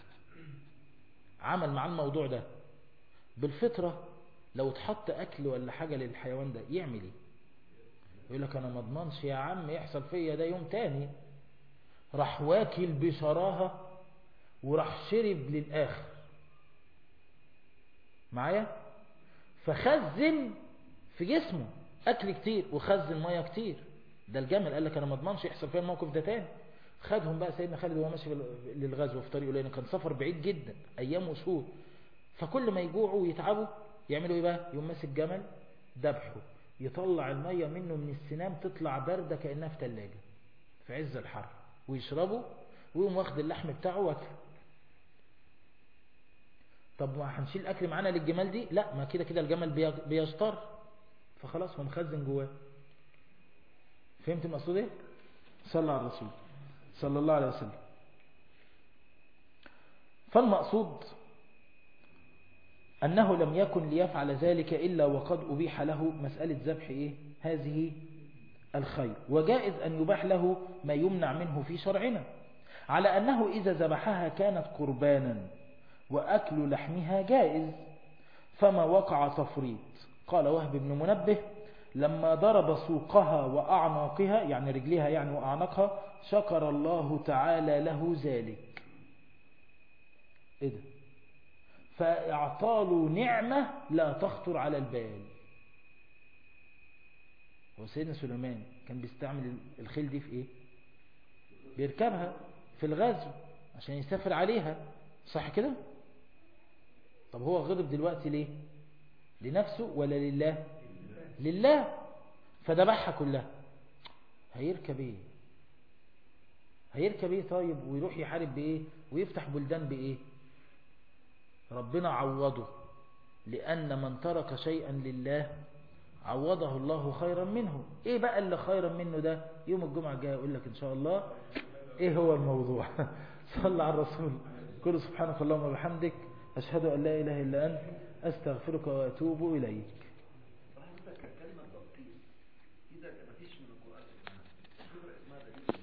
عمل مع الموضوع ده بالفطرة لو اتحط اكل ولا حاجة للحيوان ده يعمل ايه يقول لك انا ما اضمنش يا عم يحصل فيا ده يوم تاني راح واكل بشراهة وراح شرب للاخر معايا فخزن في جسمه اكل كتير وخزن ميه كتير ده الجمل قال لك انا ما اضمنش يحصل فيا الموقف ده تاني خدهم بقى سيدنا خالد وهو ماشي بال- للغزو في طريقه لان كان سفر بعيد جدا ايام وشهور فكل ما يجوعوا ويتعبوا يعملوا ايه بقى يقوم ماسك جمل ذبحه يطلع الميه منه من السنام تطلع بارده كانها في ثلاجه في عز الحر ويشربوا ويقوم واخد اللحم بتاعه واكله طب ما هنشيل الاكل معانا للجمال دي لا ما كده كده الجمل بي- بيشطر فخلاص هو مخزن جواه فهمت المقصود ايه صلى على الرسول صلى الله عليه وسلم فالمقصود أنه لم يكن ليفعل ذلك إلا وقد أبيح له مسألة ذبح إيه؟ هذه الخير وجائز أن يباح له ما يمنع منه في شرعنا على أنه إذا ذبحها كانت قربانا وأكل لحمها جائز فما وقع تفريط قال وهب بن منبه لما ضرب سوقها وأعناقها يعني رجلها يعني وأعناقها شكر الله تعالى له ذلك إيه ده فاعطاله نعمة لا تخطر على البال هو سيدنا سليمان كان بيستعمل الخيل دي في ايه بيركبها في الغزو عشان يسافر عليها صح كده طب هو غضب دلوقتي ليه لنفسه ولا لله لله فذبحها كلها هيركب ايه هيركب ايه طيب ويروح يحارب بايه ويفتح بلدان بايه ربنا عوضه لأن من ترك شيئا لله عوضه الله خيرا منه ايه بقى اللي خيرا منه ده يوم الجمعة الجاي اقول لك ان شاء الله ايه هو الموضوع صلى على الرسول كل سبحانك اللهم وبحمدك اشهد ان لا اله الا انت استغفرك واتوب اليك حضرتك كلمة تلطيف إذا ما فيش من القرآن اسمها اسمها دليل